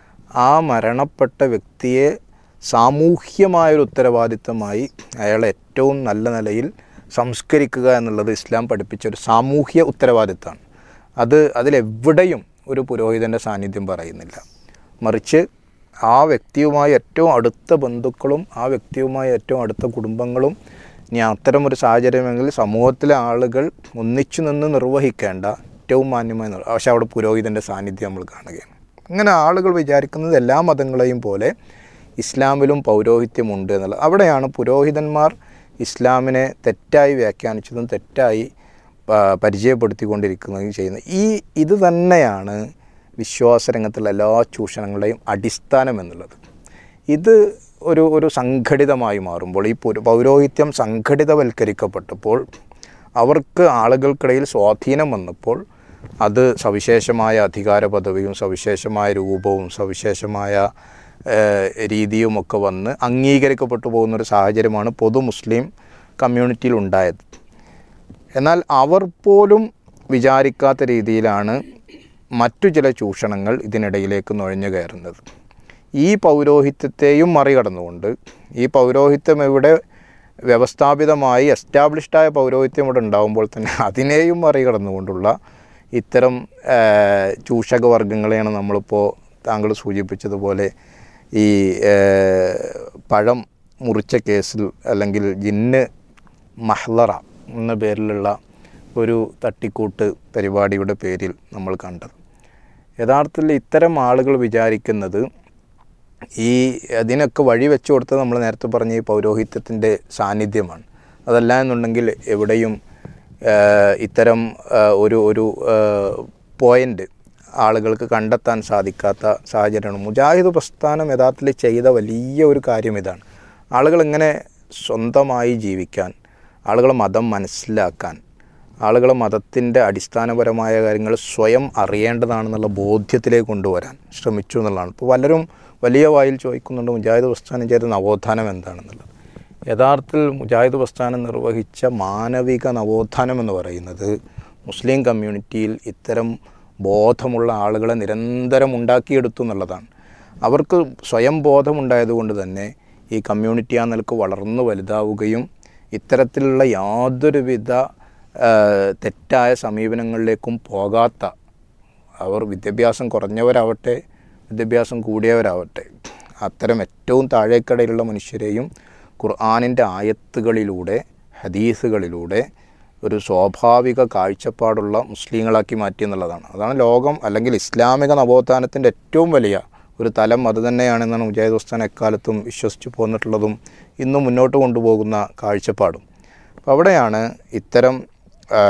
ആ മരണപ്പെട്ട വ്യക്തിയെ സാമൂഹ്യമായൊരു ഉത്തരവാദിത്തമായി അയാളെ ഏറ്റവും നല്ല നിലയിൽ സംസ്കരിക്കുക എന്നുള്ളത് ഇസ്ലാം പഠിപ്പിച്ച ഒരു സാമൂഹ്യ ഉത്തരവാദിത്തമാണ് അത് അതിലെവിടെയും ഒരു പുരോഹിതൻ്റെ സാന്നിധ്യം പറയുന്നില്ല മറിച്ച് ആ വ്യക്തിയുമായി ഏറ്റവും അടുത്ത ബന്ധുക്കളും ആ വ്യക്തിയുമായി ഏറ്റവും അടുത്ത കുടുംബങ്ങളും ഇനി അത്തരം ഒരു സാഹചര്യമെങ്കിൽ സമൂഹത്തിലെ ആളുകൾ ഒന്നിച്ചു നിന്ന് നിർവഹിക്കേണ്ട ഏറ്റവും മാന്യമായ നിർ- പക്ഷേ അവിടെ പുരോഹിതൻ്റെ സാന്നിധ്യം നമ്മൾ കാണുകയാണ് അങ്ങനെ ആളുകൾ വിചാരിക്കുന്നത് എല്ലാ മതങ്ങളെയും പോലെ ഇസ്ലാമിലും പൗരോഹിത്യമുണ്ട് എന്നുള്ളത് അവിടെയാണ് പുരോഹിതന്മാർ ഇസ്ലാമിനെ തെറ്റായി വ്യാഖ്യാനിച്ചതും തെറ്റായി ആ, പരിചയപ്പെടുത്തിക്കൊണ്ടിരിക്കുന്നതും ചെയ്യുന്നത് ഈ ഇത് തന്നെയാണ് വിശ്വാസരംഗത്തുള്ള എല്ലാ ചൂഷണങ്ങളുടെയും അടിസ്ഥാനം എന്നുള്ളത് ഇത് ഒരു ഒരു സംഘടിതമായി മാറുമ്പോൾ ഈ പുര- പൗരോഹിത്യം സംഘടിതവൽക്കരിക്കപ്പെട്ടപ്പോൾ അവർക്ക് ആളുകൾക്കിടയിൽ സ്വാധീനം വന്നപ്പോൾ അത് സവിശേഷമായ അധികാര പദവിയും സവിശേഷമായ രൂപവും സവിശേഷമായ ഏഹ്, രീതിയുമൊക്കെ വന്ന് അംഗീകരിക്കപ്പെട്ടു പോകുന്നൊരു സാഹചര്യമാണ് പൊതു മുസ്ലിം കമ്മ്യൂണിറ്റിയിൽ ഉണ്ടായത് എന്നാൽ അവർ പോലും വിചാരിക്കാത്ത രീതിയിലാണ് മറ്റു ചില ചൂഷണങ്ങൾ ഇതിനിടയിലേക്ക് നുഴഞ്ഞു കയറുന്നത് ഈ പൗരോഹിത്യത്തെയും മറികടന്നുകൊണ്ട് ഈ പൗരോഹിത്യം ഇവിടെ വ്യവസ്ഥാപിതമായി എസ്റ്റാബ്ലിഷ്ഡായ പൗരോഹിത്യം ഇവിടെ ഉണ്ടാകുമ്പോൾ തന്നെ അതിനെയും മറികടന്നുകൊണ്ടുള്ള ഇത്തരം ആ, ചൂഷക വർഗങ്ങളെയാണ് നമ്മളിപ്പോൾ താങ്കൾ സൂചിപ്പിച്ചതുപോലെ ഈ ആ, പഴം മുറിച്ച കേസിൽ അല്ലെങ്കിൽ ജിന്ന് മഹ്ലറ എന്ന പേരിലുള്ള ഒരു തട്ടിക്കൂട്ട് പരിപാടിയുടെ പേരിൽ നമ്മൾ കണ്ടത് യഥാർത്ഥത്തിൽ ഇത്തരം ആളുകൾ വിചാരിക്കുന്നത് ഈ അതിനൊക്കെ വഴി വെച്ചു കൊടുത്തത് നമ്മൾ നേരത്തെ പറഞ്ഞ ഈ പൗരോഹിത്യത്തിൻ്റെ സാന്നിധ്യമാണ് അതല്ല എന്നുണ്ടെങ്കിൽ എവിടെയും ആ, ഇത്തരം ആ, ഒരു ഒരു പോയിൻ്റ് ആളുകൾക്ക് കണ്ടെത്താൻ സാധിക്കാത്ത സാഹചര്യമാണ് മുജാഹിദ് പ്രസ്ഥാനം യഥാർത്ഥത്തിൽ ചെയ്ത വലിയ ഒരു കാര്യം ഇതാണ് ആളുകൾ ഇങ്ങനെ സ്വന്തമായി ജീവിക്കാൻ ആളുകൾ മതം മനസ്സിലാക്കാൻ ആളുകൾ മതത്തിൻ്റെ അടിസ്ഥാനപരമായ കാര്യങ്ങൾ സ്വയം അറിയേണ്ടതാണെന്നുള്ള ബോധ്യത്തിലേക്ക് കൊണ്ടുവരാൻ ശ്രമിച്ചു എന്നുള്ളതാണ് ഇപ്പോൾ പലരും വലിയ വായിൽ ചോദിക്കുന്നുണ്ട് മുജാഹിദ് പ്രസ്ഥാനം ചെയ്ത നവോത്ഥാനം എന്താണെന്നുള്ളത് യഥാർത്ഥത്തിൽ മുജാഹിദ് പ്രസ്ഥാനം നിർവഹിച്ച മാനവിക നവോത്ഥാനം എന്ന് പറയുന്നത് മുസ്ലിം കമ്മ്യൂണിറ്റിയിൽ ഇത്തരം ബോധമുള്ള ആളുകളെ നിരന്തരം ഉണ്ടാക്കിയെടുത്തു എന്നുള്ളതാണ് അവർക്ക് സ്വയം ബോധമുണ്ടായതുകൊണ്ട് തന്നെ ഈ കമ്മ്യൂണിറ്റി ആ നിലക്ക് വളർന്നു വലുതാവുകയും ഇത്തരത്തിലുള്ള യാതൊരുവിധ ആ, തെറ്റായ സമീപനങ്ങളിലേക്കും പോകാത്ത അവർ വിദ്യാഭ്യാസം കുറഞ്ഞവരാവട്ടെ വിദ്യാഭ്യാസം കൂടിയവരാവട്ടെ അത്തരം ഏറ്റവും താഴേക്കടയിലുള്ള മനുഷ്യരെയും ഖുർആാനിൻ്റെ ആയത്തുകളിലൂടെ ഹദീസുകളിലൂടെ ഒരു സ്വാഭാവിക കാഴ്ചപ്പാടുള്ള മുസ്ലിങ്ങളാക്കി മാറ്റി എന്നുള്ളതാണ് അതാണ് ലോകം അല്ലെങ്കിൽ ഇസ്ലാമിക നവോത്ഥാനത്തിൻ്റെ ഏറ്റവും വലിയ ഒരു തലം അത് തന്നെയാണെന്നാണ് മുജാഹിദ് ഉസ്താൻ എക്കാലത്തും വിശ്വസിച്ചു പോന്നിട്ടുള്ളതും ഇന്നും മുന്നോട്ട് കൊണ്ടുപോകുന്ന കാഴ്ചപ്പാടും അപ്പോൾ അവിടെയാണ് ഇത്തരം ആ,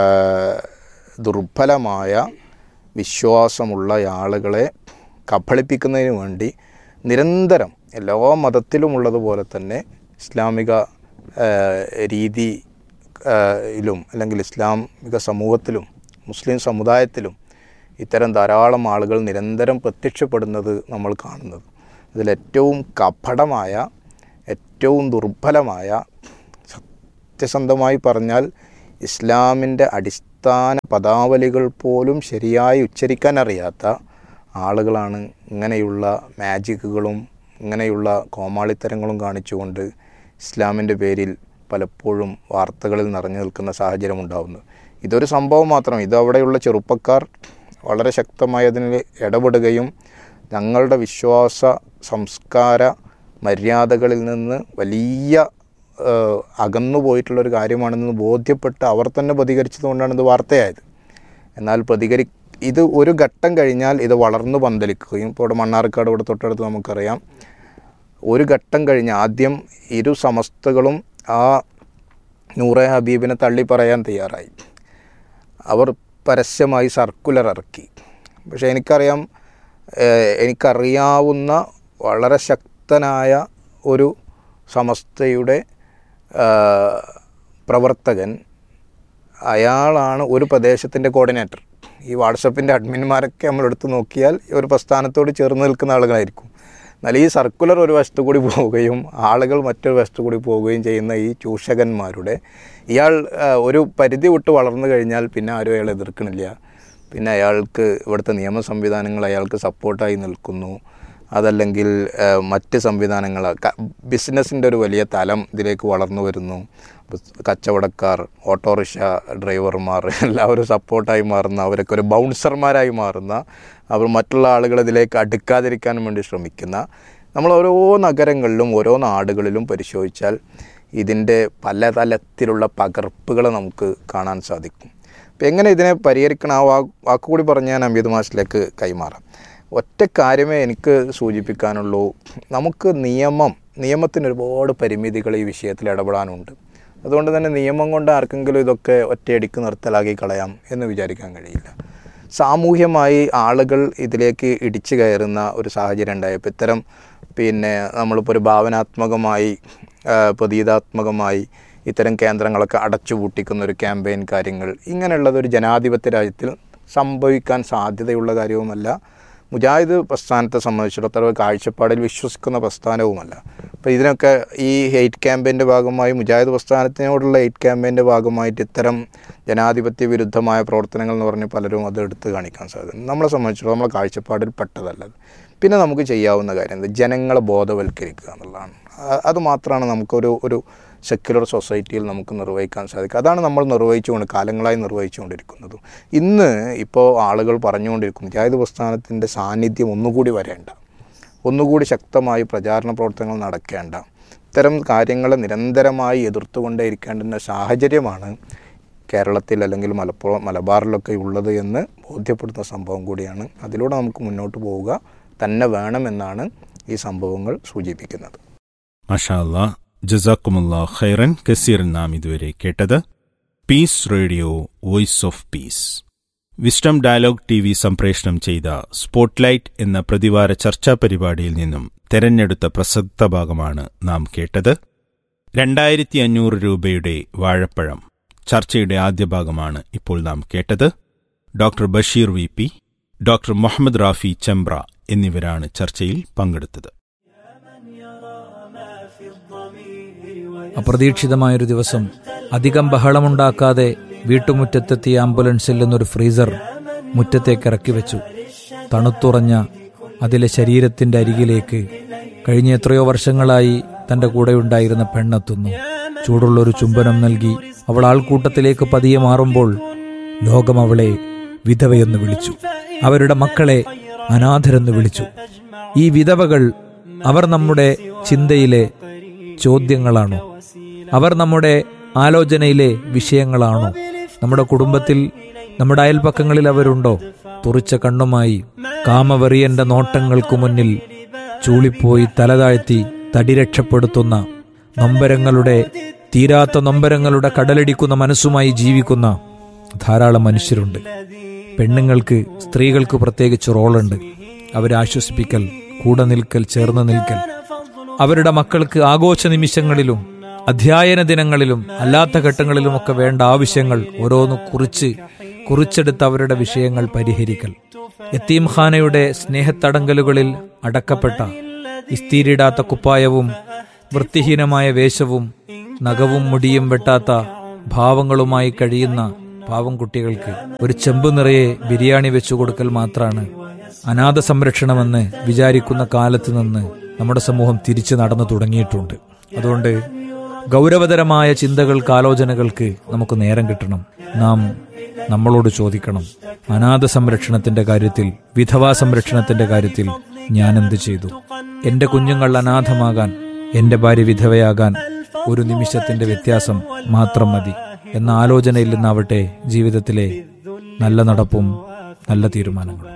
ദുർബലമായ വിശ്വാസമുള്ള ആളുകളെ കബളിപ്പിക്കുന്നതിന് വേണ്ടി നിരന്തരം എല്ലാ മതത്തിലുമുള്ളതുപോലെ തന്നെ ഇസ്ലാമിക ആ, രീതി ആ, യിലും അല്ലെങ്കിൽ ഇസ്ലാമിക സമൂഹത്തിലും മുസ്ലിം സമുദായത്തിലും ഇത്തരം ധാരാളം ആളുകൾ നിരന്തരം പ്രത്യക്ഷപ്പെടുന്നത് നമ്മൾ കാണുന്നത് ഇതിലേറ്റവും കപടമായ ഏറ്റവും ദുർബലമായ സത്യസന്ധമായി പറഞ്ഞാൽ ഇസ്ലാമിൻ്റെ അടിസ്ഥാന പദാവലികൾ പോലും ശരിയായി ഉച്ചരിക്കാൻ അറിയാത്ത ആളുകളാണ് ഇങ്ങനെയുള്ള മാജിക്കുകളും ഇങ്ങനെയുള്ള കോമാളിത്തരങ്ങളും കാണിച്ചുകൊണ്ട് ഇസ്ലാമിൻ്റെ പേരിൽ പലപ്പോഴും വാർത്തകളിൽ നിറഞ്ഞു നിൽക്കുന്ന സാഹചര്യം ഉണ്ടാകുന്നു ഇതൊരു സംഭവം മാത്രം ഇത് അവിടെയുള്ള ചെറുപ്പക്കാർ വളരെ ശക്തമായി അതിന് ഇടപെടുകയും ഞങ്ങളുടെ വിശ്വാസ സംസ്കാര മര്യാദകളിൽ നിന്ന് വലിയ ഏഹ്, അകന്നു പോയിട്ടുള്ളൊരു കാര്യമാണെന്ന് ബോധ്യപ്പെട്ട് അവർ തന്നെ പ്രതികരിച്ചതുകൊണ്ടാണ് ഇത് വാർത്തയായത് എന്നാൽ പ്രതികരി ഇത് ഒരു ഘട്ടം കഴിഞ്ഞാൽ ഇത് വളർന്നു പന്തലിക്കുകയും ഇപ്പോൾ ഇവിടെ മണ്ണാർക്കാട് ഇവിടെ തൊട്ടടുത്ത് നമുക്കറിയാം ഒരു ഘട്ടം കഴിഞ്ഞ് ആദ്യം ഇരു സമസ്തകളും ആ നൂറെ ഹബീബിനെ തള്ളി പറയാൻ തയ്യാറായി അവർ പരസ്യമായി സർക്കുലർ ഇറക്കി പക്ഷേ എനിക്കറിയാം ഏഹ്, എനിക്കറിയാവുന്ന വളരെ ശക്തനായ ഒരു സമസ്തയുടെ ആഹ്, പ്രവർത്തകൻ അയാളാണ് ഒരു പ്രദേശത്തിൻ്റെ കോർഡിനേറ്റർ ഈ വാട്സപ്പിൻ്റെ അഡ്മിന്മാരൊക്കെ നമ്മൾ എടുത്ത് നോക്കിയാൽ ഈ ഒരു പ്രസ്ഥാനത്തോട് ചേർന്ന് നിൽക്കുന്ന ആളുകളായിരിക്കും എന്നാൽ ഈ സർക്കുലർ ഒരു വശത്തു കൂടി പോവുകയും ആളുകൾ മറ്റൊരു വശത്തു കൂടി പോവുകയും ചെയ്യുന്ന ഈ ചൂഷകന്മാരുടെ ഇയാൾ ആ, ഒരു പരിധി വിട്ട് വളർന്നു കഴിഞ്ഞാൽ പിന്നെ ആരും അയാൾ എതിർക്കണില്ല പിന്നെ അയാൾക്ക് ഇവിടുത്തെ നിയമ സംവിധാനങ്ങൾ അയാൾക്ക് സപ്പോർട്ടായി നിൽക്കുന്നു അതല്ലെങ്കിൽ ആ, മറ്റ് സംവിധാനങ്ങൾ ബിസിനസ്സിൻ്റെ ഒരു വലിയ തലം ഇതിലേക്ക് വളർന്നു വരുന്നു ബസ്- കച്ചവടക്കാർ ഓട്ടോറിക്ഷ ഡ്രൈവർമാർ എല്ലാവരും സപ്പോർട്ടായി മാറുന്ന അവരൊക്കെ ഒരു ബൗൺസർമാരായി മാറുന്ന അവർ മറ്റുള്ള ആളുകൾ ഇതിലേക്ക് അടുക്കാതിരിക്കാൻ വേണ്ടി ശ്രമിക്കുന്ന നമ്മൾ ഓരോ നഗരങ്ങളിലും ഓരോ നാടുകളിലും പരിശോധിച്ചാൽ ഇതിൻ്റെ പല തലത്തിലുള്ള പകർപ്പുകൾ നമുക്ക് കാണാൻ സാധിക്കും അപ്പം എങ്ങനെ ഇതിനെ പരിഹരിക്കണം ആ വാ വാക്കുകൂടി പറഞ്ഞ് ഞാൻ അമിത് മാഷിലേക്ക് കൈമാറാം ഒറ്റ കാര്യമേ എനിക്ക് സൂചിപ്പിക്കാനുള്ളൂ നമുക്ക് നിയമം നിയമത്തിന് ഒരുപാട് പരിമിതികൾ ഈ വിഷയത്തിൽ ഇടപെടാനുണ്ട് അതുകൊണ്ട് തന്നെ നിയമം കൊണ്ട് ആർക്കെങ്കിലും ഇതൊക്കെ ഒറ്റയടിക്ക് നിർത്തലാക്കി കളയാം എന്ന് വിചാരിക്കാൻ കഴിയില്ല സാമൂഹ്യമായി ആളുകൾ ഇതിലേക്ക് ഇടിച്ചു കയറുന്ന ഒരു സാഹചര്യം ഉണ്ടായപ്പോൾ ഇത്തരം പിന്നെ നമ്മളിപ്പോൾ ഒരു ഭാവനാത്മകമായി ആ, പ്രതീതാത്മകമായി ഇത്തരം കേന്ദ്രങ്ങളൊക്കെ അടച്ചുപൂട്ടിക്കുന്ന ഒരു ക്യാമ്പയിൻ കാര്യങ്ങൾ ഇങ്ങനെയുള്ളത് ഒരു ജനാധിപത്യ രാജ്യത്തിൽ സംഭവിക്കാൻ സാധ്യതയുള്ള കാര്യവുമല്ല മുജാഹിദ് പ്രസ്ഥാനത്തെ സംബന്ധിച്ചിടത്തോളം കാഴ്ചപ്പാടിൽ വിശ്വസിക്കുന്ന പ്രസ്ഥാനവുമല്ല അപ്പോൾ ഇതിനൊക്കെ ഈ ഹെയ്റ്റ് ക്യാമ്പയിൻ്റെ ഭാഗമായി മുജാഹിദ് പ്രസ്ഥാനത്തിനോടുള്ള ഹെയ്റ്റ് ക്യാമ്പയിൻ്റെ ഭാഗമായിട്ട് ഇത്തരം ജനാധിപത്യ വിരുദ്ധമായ പ്രവർത്തനങ്ങൾ എന്ന് പറഞ്ഞ് പലരും അത് എടുത്ത് കാണിക്കാൻ സാധ്യത നമ്മളെ സംബന്ധിച്ചിടത്തോളം നമ്മളെ കാഴ്ചപ്പാടിൽ പെട്ടതല്ലത് പിന്നെ നമുക്ക് ചെയ്യാവുന്ന കാര്യം എന്താ ജനങ്ങളെ ബോധവൽക്കരിക്കുക എന്നുള്ളതാണ് ആ- അത് മാത്രമാണ് നമുക്കൊരു ഒരു സെക്യുലർ സൊസൈറ്റിയിൽ നമുക്ക് നിർവഹിക്കാൻ സാധിക്കുക അതാണ് നമ്മൾ നിർവഹിച്ചുകൊണ്ട് കാലങ്ങളായി നിർവഹിച്ചുകൊണ്ടിരിക്കുന്നത് ഇന്ന് ഇപ്പോൾ ആളുകൾ പറഞ്ഞുകൊണ്ടിരിക്കും മുജാഹിദ് പ്രസ്ഥാനത്തിൻ്റെ സാന്നിധ്യം ഒന്നുകൂടി വരേണ്ട ഒന്നുകൂടി ശക്തമായി പ്രചാരണ പ്രവർത്തനങ്ങൾ നടക്കേണ്ട ഇത്തരം കാര്യങ്ങളെ നിരന്തരമായി എതിർത്തുകൊണ്ടേയിരിക്കേണ്ടുന്ന സാഹചര്യമാണ് കേരളത്തിൽ അല്ലെങ്കിൽ മലപ്പുറം മലബാറിലൊക്കെ ഉള്ളത് എന്ന് ബോധ്യപ്പെടുത്തുന്ന സംഭവം കൂടിയാണ് അതിലൂടെ നമുക്ക് മുന്നോട്ട് പോവുക തന്നെ വേണമെന്നാണ് ഈ സംഭവങ്ങൾ സൂചിപ്പിക്കുന്നത്
മഷാ അല്ലാ ജസാക്കുമുല്ലാ ഖൈറൻ കസീർ നാം ഇതുവരെ കേട്ടത് peace radio voice of peace wisdom dialogue T V സംപ്രേഷണം ചെയ്ത സ്പോട്ട്ലൈറ്റ് എന്ന പ്രതിവാര ചർച്ചാ പരിപാടിയിൽ നിന്നും തെരഞ്ഞെടുത്ത പ്രസക്ത ഭാഗമാണ് നാം കേട്ടത് രണ്ടായിരത്തി അഞ്ഞൂറ് രൂപയുടെ വാഴപ്പഴം ചർച്ചയുടെ ആദ്യ ഭാഗമാണ് ഇപ്പോൾ നാം കേട്ടത് doctor Basheer V P doctor Muhammad Rafi Chembra എന്നിവരാണ് ചർച്ചയിൽ പങ്കെടുത്തത്
അപ്രതീക്ഷിതമായൊരു ദിവസം അധികം ബഹളമുണ്ടാക്കാതെ വീട്ടുമുറ്റത്തെത്തിയ ആംബുലൻസിൽ നിന്നൊരു ഫ്രീസർ മുറ്റത്തേക്ക് ഇറക്കി വെച്ചു തണുത്തുറഞ്ഞ അതിലെ ശരീരത്തിന്റെ അരികിലേക്ക് കഴിഞ്ഞ എത്രയോ വർഷങ്ങളായി തന്റെ കൂടെയുണ്ടായിരുന്ന പെണ്ണെത്തുന്നു ചൂടുള്ളൊരു ചുംബനം നൽകി അവൾ ആൾക്കൂട്ടത്തിലേക്ക് പതിയെ മാറുമ്പോൾ ലോകം അവളെ വിധവയെന്ന് വിളിച്ചു അവരുടെ മക്കളെ അനാഥരെന്ന് വിളിച്ചു ഈ വിധവകൾ അവർ നമ്മുടെ ചിന്തയിലെ ചോദ്യങ്ങളാണോ അവർ നമ്മുടെ ആലോചനയിലെ വിഷയങ്ങളാണോ നമ്മുടെ കുടുംബത്തിൽ നമ്മുടെ അയൽപക്കങ്ങളിൽ അവരുണ്ടോ തുറിച്ച കണ്ണുമായി കാമവെറിയന്റെ നോട്ടങ്ങൾക്കു മുന്നിൽ ചൂളിപ്പോയി തലതാഴ്ത്തി തടി രക്ഷപ്പെടുത്തുന്ന നൊമ്പരങ്ങളുടെ തീരാത്ത നൊമ്പരങ്ങളുടെ കടലടിക്കുന്ന മനസ്സുമായി ജീവിക്കുന്ന ധാരാളം മനുഷ്യരുണ്ട് പെണ്ണുങ്ങൾക്ക് സ്ത്രീകൾക്ക് പ്രത്യേകിച്ച് റോളുണ്ട് അവരെ ആശ്വസിപ്പിക്കൽ കൂടെ നിൽക്കൽ ചേർന്ന് നിൽക്കൽ അവരുടെ മക്കൾക്ക് ആഘോഷ നിമിഷങ്ങളിലും അധ്യയന ദിനങ്ങളിലും അല്ലാത്ത ഘട്ടങ്ങളിലുമൊക്കെ വേണ്ട ആവശ്യങ്ങൾ ഓരോന്ന് കുറിച്ച് കുറിച്ചെടുത്ത് അവരുടെ വിഷയങ്ങൾ പരിഹരിക്കൽ യത്തീംഖാനയുടെ സ്നേഹത്തടങ്കലുകളിൽ അടക്കപ്പെട്ട ഇസ്തീരിടാത്ത കുപ്പായവും വൃത്തിഹീനമായ വേഷവും നഖവും മുടിയും വെട്ടാത്ത ഭാവങ്ങളുമായി കഴിയുന്ന പാവം കുട്ടികൾക്ക് ഒരു ചെമ്പ് നിറയെ ബിരിയാണി വെച്ചു കൊടുക്കൽ മാത്രമാണ് അനാഥ സംരക്ഷണമെന്ന് വിചാരിക്കുന്ന കാലത്ത് നിന്ന് നമ്മുടെ സമൂഹം തിരിച്ചു നടന്നു തുടങ്ങിയിട്ടുണ്ട് അതുകൊണ്ട് ഗൗരവതരമായ ചിന്തകൾക്ക് ആലോചനകൾക്ക് നമുക്ക് നേരം കിട്ടണം നാം നമ്മളോട് ചോദിക്കണം അനാഥ സംരക്ഷണത്തിന്റെ കാര്യത്തിൽ വിധവാ സംരക്ഷണത്തിന്റെ കാര്യത്തിൽ ഞാൻ എന്ത് ചെയ്തു എന്റെ കുഞ്ഞുങ്ങൾ അനാഥമാകാൻ എന്റെ ഭാര്യ വിധവയാകാൻ ഒരു നിമിഷത്തിന്റെ വ്യത്യാസം മാത്രം മതി എന്ന ആലോചനയിൽ നിന്നാവട്ടെ ജീവിതത്തിലെ നല്ല നടപ്പും നല്ല തീരുമാനങ്ങളും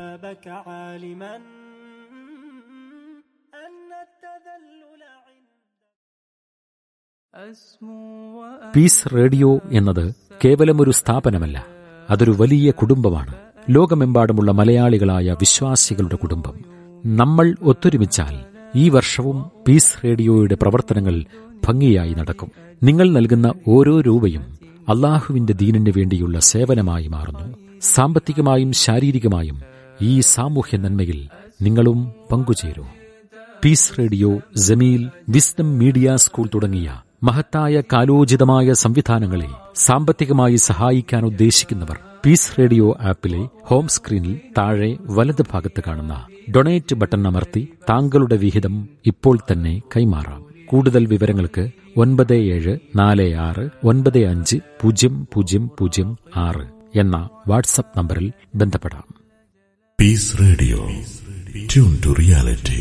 പീസ് റേഡിയോ എന്നത് കേവലം ഒരു സ്ഥാപനമല്ല അതൊരു വലിയ കുടുംബമാണ് ലോകമെമ്പാടുമുള്ള മലയാളികളായ വിശ്വാസികളുടെ കുടുംബം നമ്മൾ ഒത്തൊരുമിച്ചാൽ ഈ വർഷവും പീസ് റേഡിയോയുടെ പ്രവർത്തനങ്ങൾ ഭംഗിയായി നടക്കും നിങ്ങൾ നൽകുന്ന ഓരോ രൂപയും അള്ളാഹുവിന്റെ ദീനിന് വേണ്ടിയുള്ള സേവനമായി മാറുന്നു സാമ്പത്തികമായും ശാരീരികമായും ഈ സാമൂഹ്യ നന്മയിൽ നിങ്ങളും പങ്കുചേരൂ peace radio Jameel wisdom media school തുടങ്ങിയ മഹത്തായ കാലോചിതമായ സംവിധാനങ്ങളെ സാമ്പത്തികമായി സഹായിക്കാൻ ഉദ്ദേശിക്കുന്നവർ പീസ് റേഡിയോ ആപ്പിലെ ഹോം സ്ക്രീനിൽ താഴെ വലത് ഭാഗത്ത് കാണുന്ന ഡൊണേറ്റ് ബട്ടൺ അമർത്തി താങ്കളുടെ വിഹിതം ഇപ്പോൾ തന്നെ കൈമാറാം കൂടുതൽ വിവരങ്ങൾക്ക് ഒൻപത് ഏഴ് നാല് ആറ് ഒൻപത് അഞ്ച് പൂജ്യം പൂജ്യം പൂജ്യം ആറ് എന്ന വാട്സപ്പ് നമ്പറിൽ ബന്ധപ്പെടാം
Peace Radio. Tune to reality.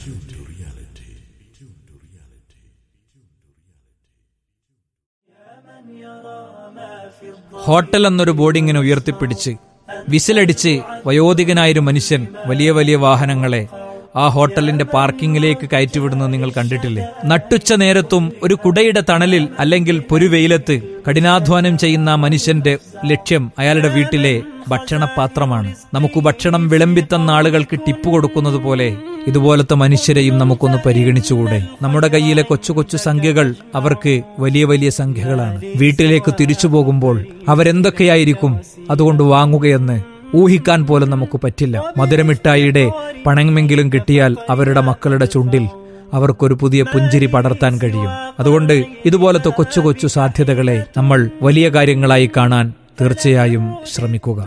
Hotel എന്നൊരു ബോർഡിങ്ങിനെ ഉയർത്തിപ്പിടിച്ച് വിസിലടിച്ച് വയോധികനായൊരു മനുഷ്യൻ വലിയ വലിയ വാഹനങ്ങളെ ആ ഹോട്ടലിന്റെ പാർക്കിങ്ങിലേക്ക് കയറ്റിവിടുന്നത് നിങ്ങൾ കണ്ടിട്ടില്ലേ നട്ടുച്ച നേരത്തും ഒരു കുടയുടെ തണലിൽ അല്ലെങ്കിൽ പൊരുവെയിലത്ത് കഠിനാധ്വാനം ചെയ്യുന്ന ആ മനുഷ്യന്റെ ലക്ഷ്യം അയാളുടെ വീട്ടിലെ ഭക്ഷണപാത്രമാണ് നമുക്ക് ഭക്ഷണം വിളമ്പിത്തന്ന ആളുകൾക്ക് ടിപ്പ് കൊടുക്കുന്നത് പോലെ ഇതുപോലത്തെ മനുഷ്യരെയും നമുക്കൊന്ന് പരിഗണിച്ചുകൂടെ നമ്മുടെ കയ്യിലെ കൊച്ചു കൊച്ചു സംഖ്യകൾ അവർക്ക് വലിയ വലിയ സംഖ്യകളാണ് വീട്ടിലേക്ക് തിരിച്ചു പോകുമ്പോൾ അവരെന്തൊക്കെയായിരിക്കും അതുകൊണ്ട് വാങ്ങുകയെന്ന് ഊഹിക്കാൻ പോലും നമുക്ക് പറ്റില്ല മധുരമിഠായിയുടെ പണമെങ്കിലും കിട്ടിയാൽ അവരുടെ മക്കളുടെ ചുണ്ടിൽ അവർക്കൊരു പുതിയ പുഞ്ചിരി പടർത്താൻ കഴിയും അതുകൊണ്ട് ഇതുപോലത്തെ കൊച്ചു കൊച്ചു സാധ്യതകളെ നമ്മൾ വലിയ കാര്യങ്ങളായി കാണാൻ തീർച്ചയായും ശ്രമിക്കുക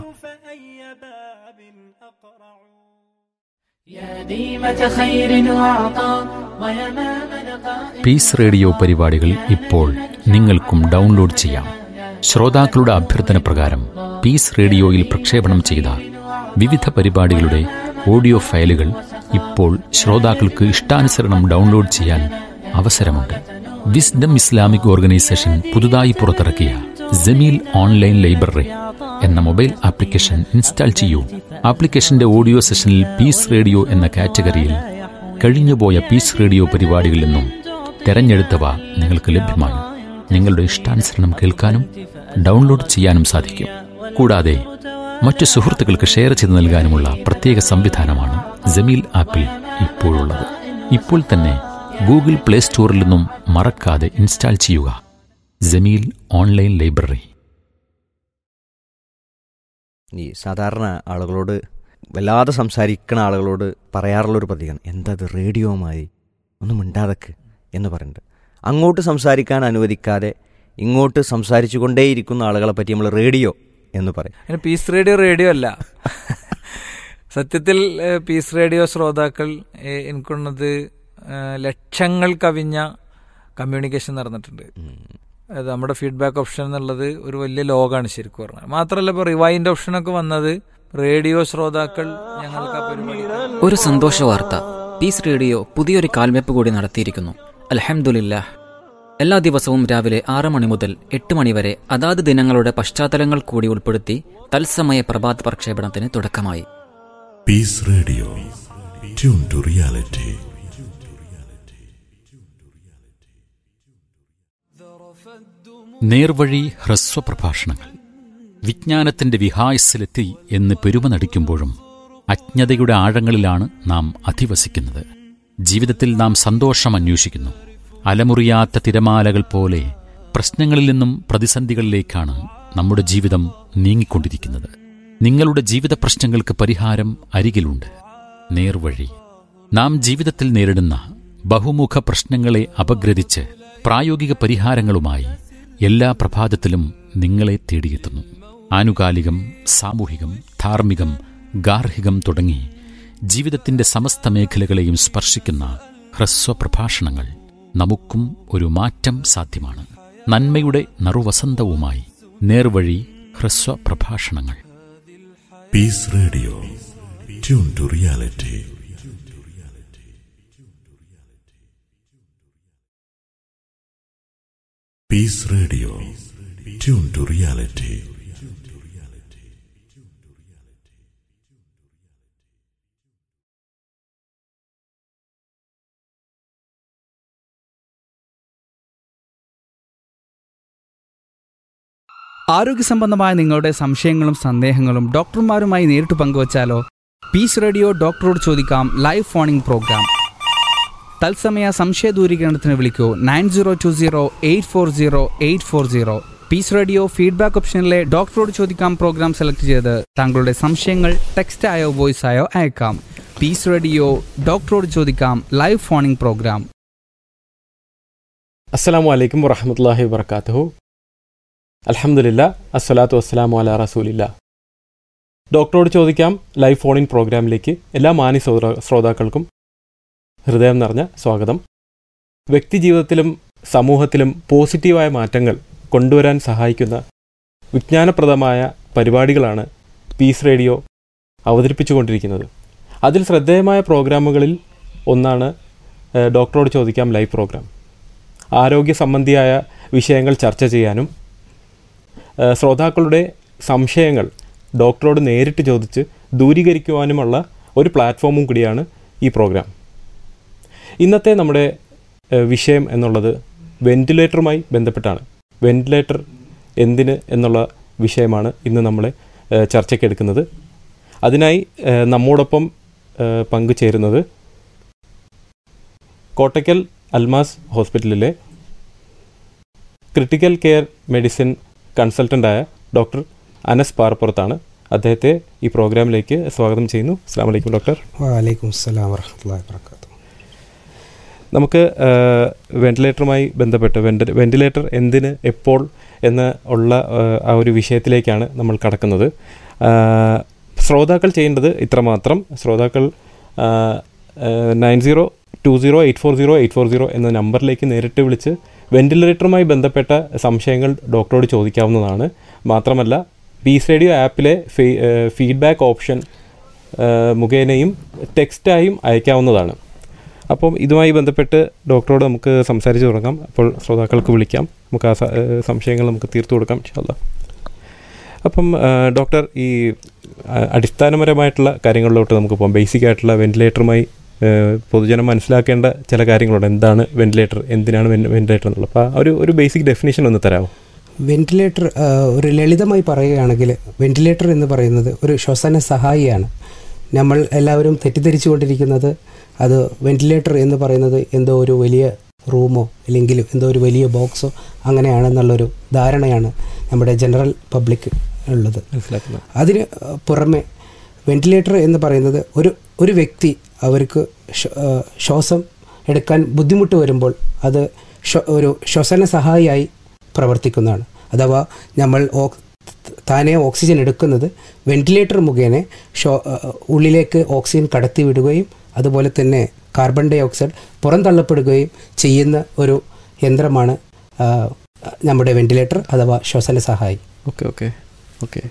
പീസ് റേഡിയോ പരിപാടികൾ ഇപ്പോൾ നിങ്ങൾക്കും ഡൗൺലോഡ് ചെയ്യാം ശ്രോതാക്കളുടെ അഭ്യർത്ഥന പ്രകാരം പീസ് റേഡിയോയിൽ പ്രക്ഷേപണം ചെയ്ത വിവിധ പരിപാടികളുടെ ഓഡിയോ ഫയലുകൾ ഇപ്പോൾ ശ്രോതാക്കൾക്ക് ഇഷ്ടാനുസരണം ഡൗൺലോഡ് ചെയ്യാൻ അവസരമുണ്ട് വിസ്ഡം ഇസ്ലാമിക് ഓർഗനൈസേഷൻ പുതുതായി പുറത്തിറക്കിയ ജമീൽ ഓൺലൈൻ ലൈബ്രറി എന്ന മൊബൈൽ ആപ്ലിക്കേഷൻ ഇൻസ്റ്റാൾ ചെയ്യൂ ആപ്ലിക്കേഷന്റെ ഓഡിയോ സെഷനിൽ പീസ് റേഡിയോ എന്ന കാറ്റഗറിയിൽ കഴിഞ്ഞുപോയ പീസ് റേഡിയോ പരിപാടികളിൽ നിന്നും തെരഞ്ഞെടുത്തവ നിങ്ങൾക്ക് ലഭ്യമാണ് നിങ്ങളുടെ ഇഷ്ടാനുസരണം കേൾക്കാനും ഡൗൺലോഡ് ചെയ്യാനും സാധിക്കും കൂടാതെ മറ്റു സുഹൃത്തുക്കൾക്ക് ഷെയർ ചെയ്ത് നൽകാനുമുള്ള പ്രത്യേക സംവിധാനമാണ് ജമീൽ ആപ്പിൽ ഇപ്പോഴുള്ളത് ഇപ്പോൾ തന്നെ ഗൂഗിൾ പ്ലേ സ്റ്റോറിൽ നിന്നും മറക്കാതെ ഇൻസ്റ്റാൾ ചെയ്യുക ജമീൽ ഓൺലൈൻ ലൈബ്രറി
ഈ സാധാരണ ആളുകളോട് വല്ലാതെ സംസാരിക്കുന്ന ആളുകളോട് പറയാറുള്ളൊരു പ്രതികരണം എന്താ അത് റേഡിയോമായി ഒന്നും മിണ്ടാതക്ക് എന്ന് പറയുന്നുണ്ട് അങ്ങോട്ട് സംസാരിക്കാൻ അനുവദിക്കാതെ ഇങ്ങോട്ട് സംസാരിച്ചു കൊണ്ടേയിരിക്കുന്ന ആളുകളെ പറ്റി നമ്മൾ റേഡിയോ എന്ന് പറയും
അതിന് പീസ് റേഡിയോ റേഡിയോ അല്ല സത്യത്തിൽ ഏഹ്, പീസ് റേഡിയോ ശ്രോതാക്കൾ ഏഹ്, എനിക്കുള്ളത് ഏഹ്, ലക്ഷങ്ങൾ കവിഞ്ഞ കമ്മ്യൂണിക്കേഷൻ നടന്നിട്ടുണ്ട് അത് നമ്മുടെ ഫീഡ്ബാക്ക് ഓപ്ഷൻ എന്നുള്ളത് ഒരു വലിയ ലോകമാണ് ശരിക്കും പറഞ്ഞാൽ മാത്രമല്ല ഇപ്പോൾ റിവൈൻഡ് ഓപ്ഷനൊക്കെ വന്നത് റേഡിയോ ശ്രോതാക്കൾ ഞങ്ങൾക്ക് ആ പരിപാടി
ഒരു സന്തോഷ വാർത്ത പീസ് റേഡിയോ പുതിയൊരു കാൽവെപ്പ് കൂടി നടത്തിയിരിക്കുന്നു അൽഹംദുലില്ലാ എല്ലാ ദിവസവും രാവിലെ ആറ് മണി മുതൽ എട്ട് മണി വരെ അതാത് ദിനങ്ങളുടെ പശ്ചാത്തലങ്ങൾ കൂടി ഉൾപ്പെടുത്തി തത്സമയ പ്രഭാത പ്രക്ഷേപണത്തിന് തുടക്കമായി
Peace Radio. Tune to reality.
നേർവഴി ഹ്രസ്വ പ്രഭാഷണങ്ങൾ വിജ്ഞാനത്തിന്റെ വിഹായസിലെത്തി എന്ന് പെരുമ നടിക്കുമ്പോഴും അജ്ഞതയുടെ ആഴങ്ങളിലാണ് നാം അധിവസിക്കുന്നത് ജീവിതത്തിൽ നാം സന്തോഷം അന്വേഷിക്കുന്നു അലമുറിയാത്ത തിരമാലകൾ പോലെ പ്രശ്നങ്ങളിൽ നിന്നും പ്രതിസന്ധികളിലേക്കാണ് നമ്മുടെ ജീവിതം നീങ്ങിക്കൊണ്ടിരിക്കുന്നത് നിങ്ങളുടെ ജീവിത പ്രശ്നങ്ങൾക്ക് പരിഹാരം അരികിലുണ്ട് നേർവഴി നാം ജീവിതത്തിൽ നേരിടുന്ന ബഹുമുഖ പ്രശ്നങ്ങളെ അപഗ്രഥിച്ച് പ്രായോഗിക പരിഹാരങ്ങളുമായി എല്ലാ പ്രഭാതത്തിലും നിങ്ങളെ തേടിയെത്തുന്നു ആനുകാലികം സാമൂഹികം ധാർമ്മികം ഗാർഹികം തുടങ്ങി ജീവിതത്തിന്റെ സമസ്ത മേഖലകളെയും സ്പർശിക്കുന്ന ഹ്രസ്വ പ്രഭാഷണങ്ങൾ നമുക്കും ഒരു മാറ്റം സാധ്യമാണ് നന്മയുടെ നറുവസന്തവുമായി നേർവഴി ഹ്രസ്വ പ്രഭാഷണങ്ങൾ
Peace Radio. Tune to reality. Peace Radio. Tune to reality.
ആരോഗ്യസംബന്ധമായ നിങ്ങളുടെ സംശയങ്ങളും സന്ദേഹങ്ങളും ഡോക്ടർമാരുമായി നേരിട്ട് പങ്കുവച്ചാലോ പീസ് റേഡിയോ ഡോക്ടറോട് ചോദിക്കാം ലൈവ് ഫോണിംഗ് പ്രോഗ്രാം തത്സമയ സംശയ ദൂരീകരണത്തിന് വിളിക്കൂ nine zero two zero eight four zero eight four zero peace radio feedback ഓപ്ഷനിലെ ഡോക്ടറോട് ചോദിക്കാം പ്രോഗ്രാം സെലക്ട് ചെയ്ത് താങ്കളുടെ സംശയങ്ങൾ ടെക്സ്റ്റ് ആയോ വോയിസ് ആയോ അയക്കാം പീസ് റേഡിയോ ഡോക്ടറോട് ചോദിക്കാം ലൈവ് ഫോണിംഗ് പ്രോഗ്രാം
അസ്സാം വലൈക്കും വറഹമത്തല്ലാഹി വർക്കാത്തുഹു അലഹമുല്ല അസ്സലാത്തു വസ്സലാമു അല റസൂലില്ല ഡോക്ടറോട് ചോദിക്കാം ലൈവ് ഫോണിൻ പ്രോഗ്രാമിലേക്ക് എല്ലാ മാന്യ ശ്രോതാ- ശ്രോതാക്കൾക്കും ഹൃദയം നിറഞ്ഞ സ്വാഗതം വ്യക്തിജീവിതത്തിലും സമൂഹത്തിലും പോസിറ്റീവായ മാറ്റങ്ങൾ കൊണ്ടുവരാൻ സഹായിക്കുന്ന വിജ്ഞാനപ്രദമായ പരിപാടികളാണ് പീസ് റേഡിയോ അവതരിപ്പിച്ചുകൊണ്ടിരിക്കുന്നത് അതിൽ ശ്രദ്ധേയമായ പ്രോഗ്രാമുകളിൽ ഒന്നാണ് ഏഹ്, ഡോക്ടറോട് ചോദിക്കാം ലൈവ് പ്രോഗ്രാം ആരോഗ്യ സംബന്ധിയായ വിഷയങ്ങൾ ചർച്ച ചെയ്യാനും ഏഹ്, ശ്രോതാക്കളുടെ സംശയങ്ങൾ ഡോക്ടറോട് നേരിട്ട് ചോദിച്ച് ദൂരീകരിക്കുവാനുമുള്ള ഒരു പ്ലാറ്റ്ഫോമും കൂടിയാണ് ഈ പ്രോഗ്രാം ഇന്നത്തെ നമ്മുടെ ഏഹ്, വിഷയം എന്നുള്ളത് വെന്റിലേറ്ററുമായി ബന്ധപ്പെട്ടാണ് വെന്റിലേറ്റർ എന്തിന് എന്നുള്ള വിഷയമാണ് ഇന്ന് നമ്മൾ ഏഹ്, ചർച്ചയ്ക്കെടുക്കുന്നത് അതിനായി ഏഹ്, നമ്മോടൊപ്പം ഏഹ്, പങ്കുചേരുന്നത് കോട്ടയ്ക്കൽ അൽമാസ് ഹോസ്പിറ്റലിലെ ക്രിട്ടിക്കൽ കെയർ മെഡിസിൻ കൺസൾട്ടൻ്റായ ഡോക്ടർ അനസ് പാറപ്പുറത്താണ് അദ്ദേഹത്തെ ഈ പ്രോഗ്രാമിലേക്ക് സ്വാഗതം ചെയ്യുന്നു അസ്സാം വലൈക്കും ഡോക്ടർ
വലൈക്കും അസ്സലാം വറഹമത്തല്ലാ വർക്കാത്തു
നമുക്ക് ഏഹ്, വെന്റിലേറ്ററുമായി ബന്ധപ്പെട്ട് വെന്റി വെന്റിലേറ്റർ എന്തിന് എപ്പോൾ എന്ന് ഉള്ള ഏഹ്, ആ ഒരു വിഷയത്തിലേക്കാണ് നമ്മൾ കടക്കുന്നത് ഏഹ്, ശ്രോതാക്കൾ ചെയ്യേണ്ടത് ഇത്രമാത്രം ശ്രോതാക്കൾ nine zero two zero eight four zero eight four zero എന്ന നമ്പറിലേക്ക് നേരിട്ട് വിളിച്ച് വെന്റിലേറ്ററുമായി ബന്ധപ്പെട്ട സംശയങ്ങൾ ഡോക്ടറോട് ചോദിക്കാവുന്നതാണ് മാത്രമല്ല പീസ് റേഡിയോ ആപ്പിലെ ഫീഡ്ബാക്ക് ഓപ്ഷൻ ഏഹ്, മുഖേനയും ടെക്സ്റ്റായും അയക്കാവുന്നതാണ് അപ്പം ഇതുമായി ബന്ധപ്പെട്ട് ഡോക്ടറോട് നമുക്ക് സംസാരിച്ച് തുടങ്ങാം അപ്പോൾ ശ്രോതാക്കൾക്ക് വിളിക്കാം നമുക്ക് ആ സ- ഏഹ് സംശയങ്ങൾ നമുക്ക് തീർത്തു കൊടുക്കാം ഇൻഷാല്ല അപ്പം ആ, ഡോക്ടർ ഈ ആ, അടിസ്ഥാനപരമായിട്ടുള്ള കാര്യങ്ങളിലോട്ട് നമുക്ക് പോകാം ബേസിക് ആയിട്ടുള്ള വെന്റിലേറ്ററുമായി ഏഹ്, പൊതുജനം മനസ്സിലാക്കേണ്ട ചില കാര്യങ്ങളുണ്ട് എന്താണ് വെന്റിലേറ്റർ എന്തിനാണ് വെന്റിലേറ്റർ എന്നുള്ളത് അപ്പോൾ ആ ഒരു ഒരു ബേസിക് ഡെഫിനേഷൻ ഒന്ന് തരാമോ
വെന്റിലേറ്റർ ആ, ഒരു ലളിതമായി പറയുകയാണെങ്കിൽ വെന്റിലേറ്റർ എന്ന് പറയുന്നത് ഒരു ശ്വസന സഹായിയാണ് നമ്മൾ എല്ലാവരും തെറ്റിദ്ധരിച്ചു കൊണ്ടിരിക്കുന്നത് അത് വെന്റിലേറ്റർ എന്ന് പറയുന്നത് എന്തോ ഒരു വലിയ റൂമോ അല്ലെങ്കിൽ എന്തോ ഒരു വലിയ ബോക്സോ അങ്ങനെയാണെന്നുള്ളൊരു ധാരണയാണ് നമ്മുടെ ജനറൽ പബ്ലിക് ഉള്ളത്
മനസ്സിലാക്കുന്നത്
അതിന് പുറമെ വെന്റിലേറ്റർ എന്ന് പറയുന്നത് ഒരു ഒരു വ്യക്തി അവർക്ക് ശ്വ- ആ, ശ്വാസം എടുക്കാൻ ബുദ്ധിമുട്ട് വരുമ്പോൾ അത് ശ്വ- ഒരു ശ്വസന സഹായിയായി പ്രവർത്തിക്കുന്നതാണ് അഥവാ നമ്മൾ ഓ- താനെ ഓക്സിജൻ എടുക്കുന്നത് വെന്റിലേറ്റർ മുഖേന ശ്വ ആ, ഉള്ളിലേക്ക് ഓക്സിജൻ കടത്തി വിടുകയും അതുപോലെ തന്നെ കാർബൺ ഡൈ ഓക്സൈഡ് പുറന്തള്ളപ്പെടുകയും ചെയ്യുന്ന ഒരു യന്ത്രമാണ് ആ, നമ്മുടെ വെന്റിലേറ്റർ അഥവാ ശ്വസന സഹായി
ഓക്കെ ഓക്കെ ഓക്കെ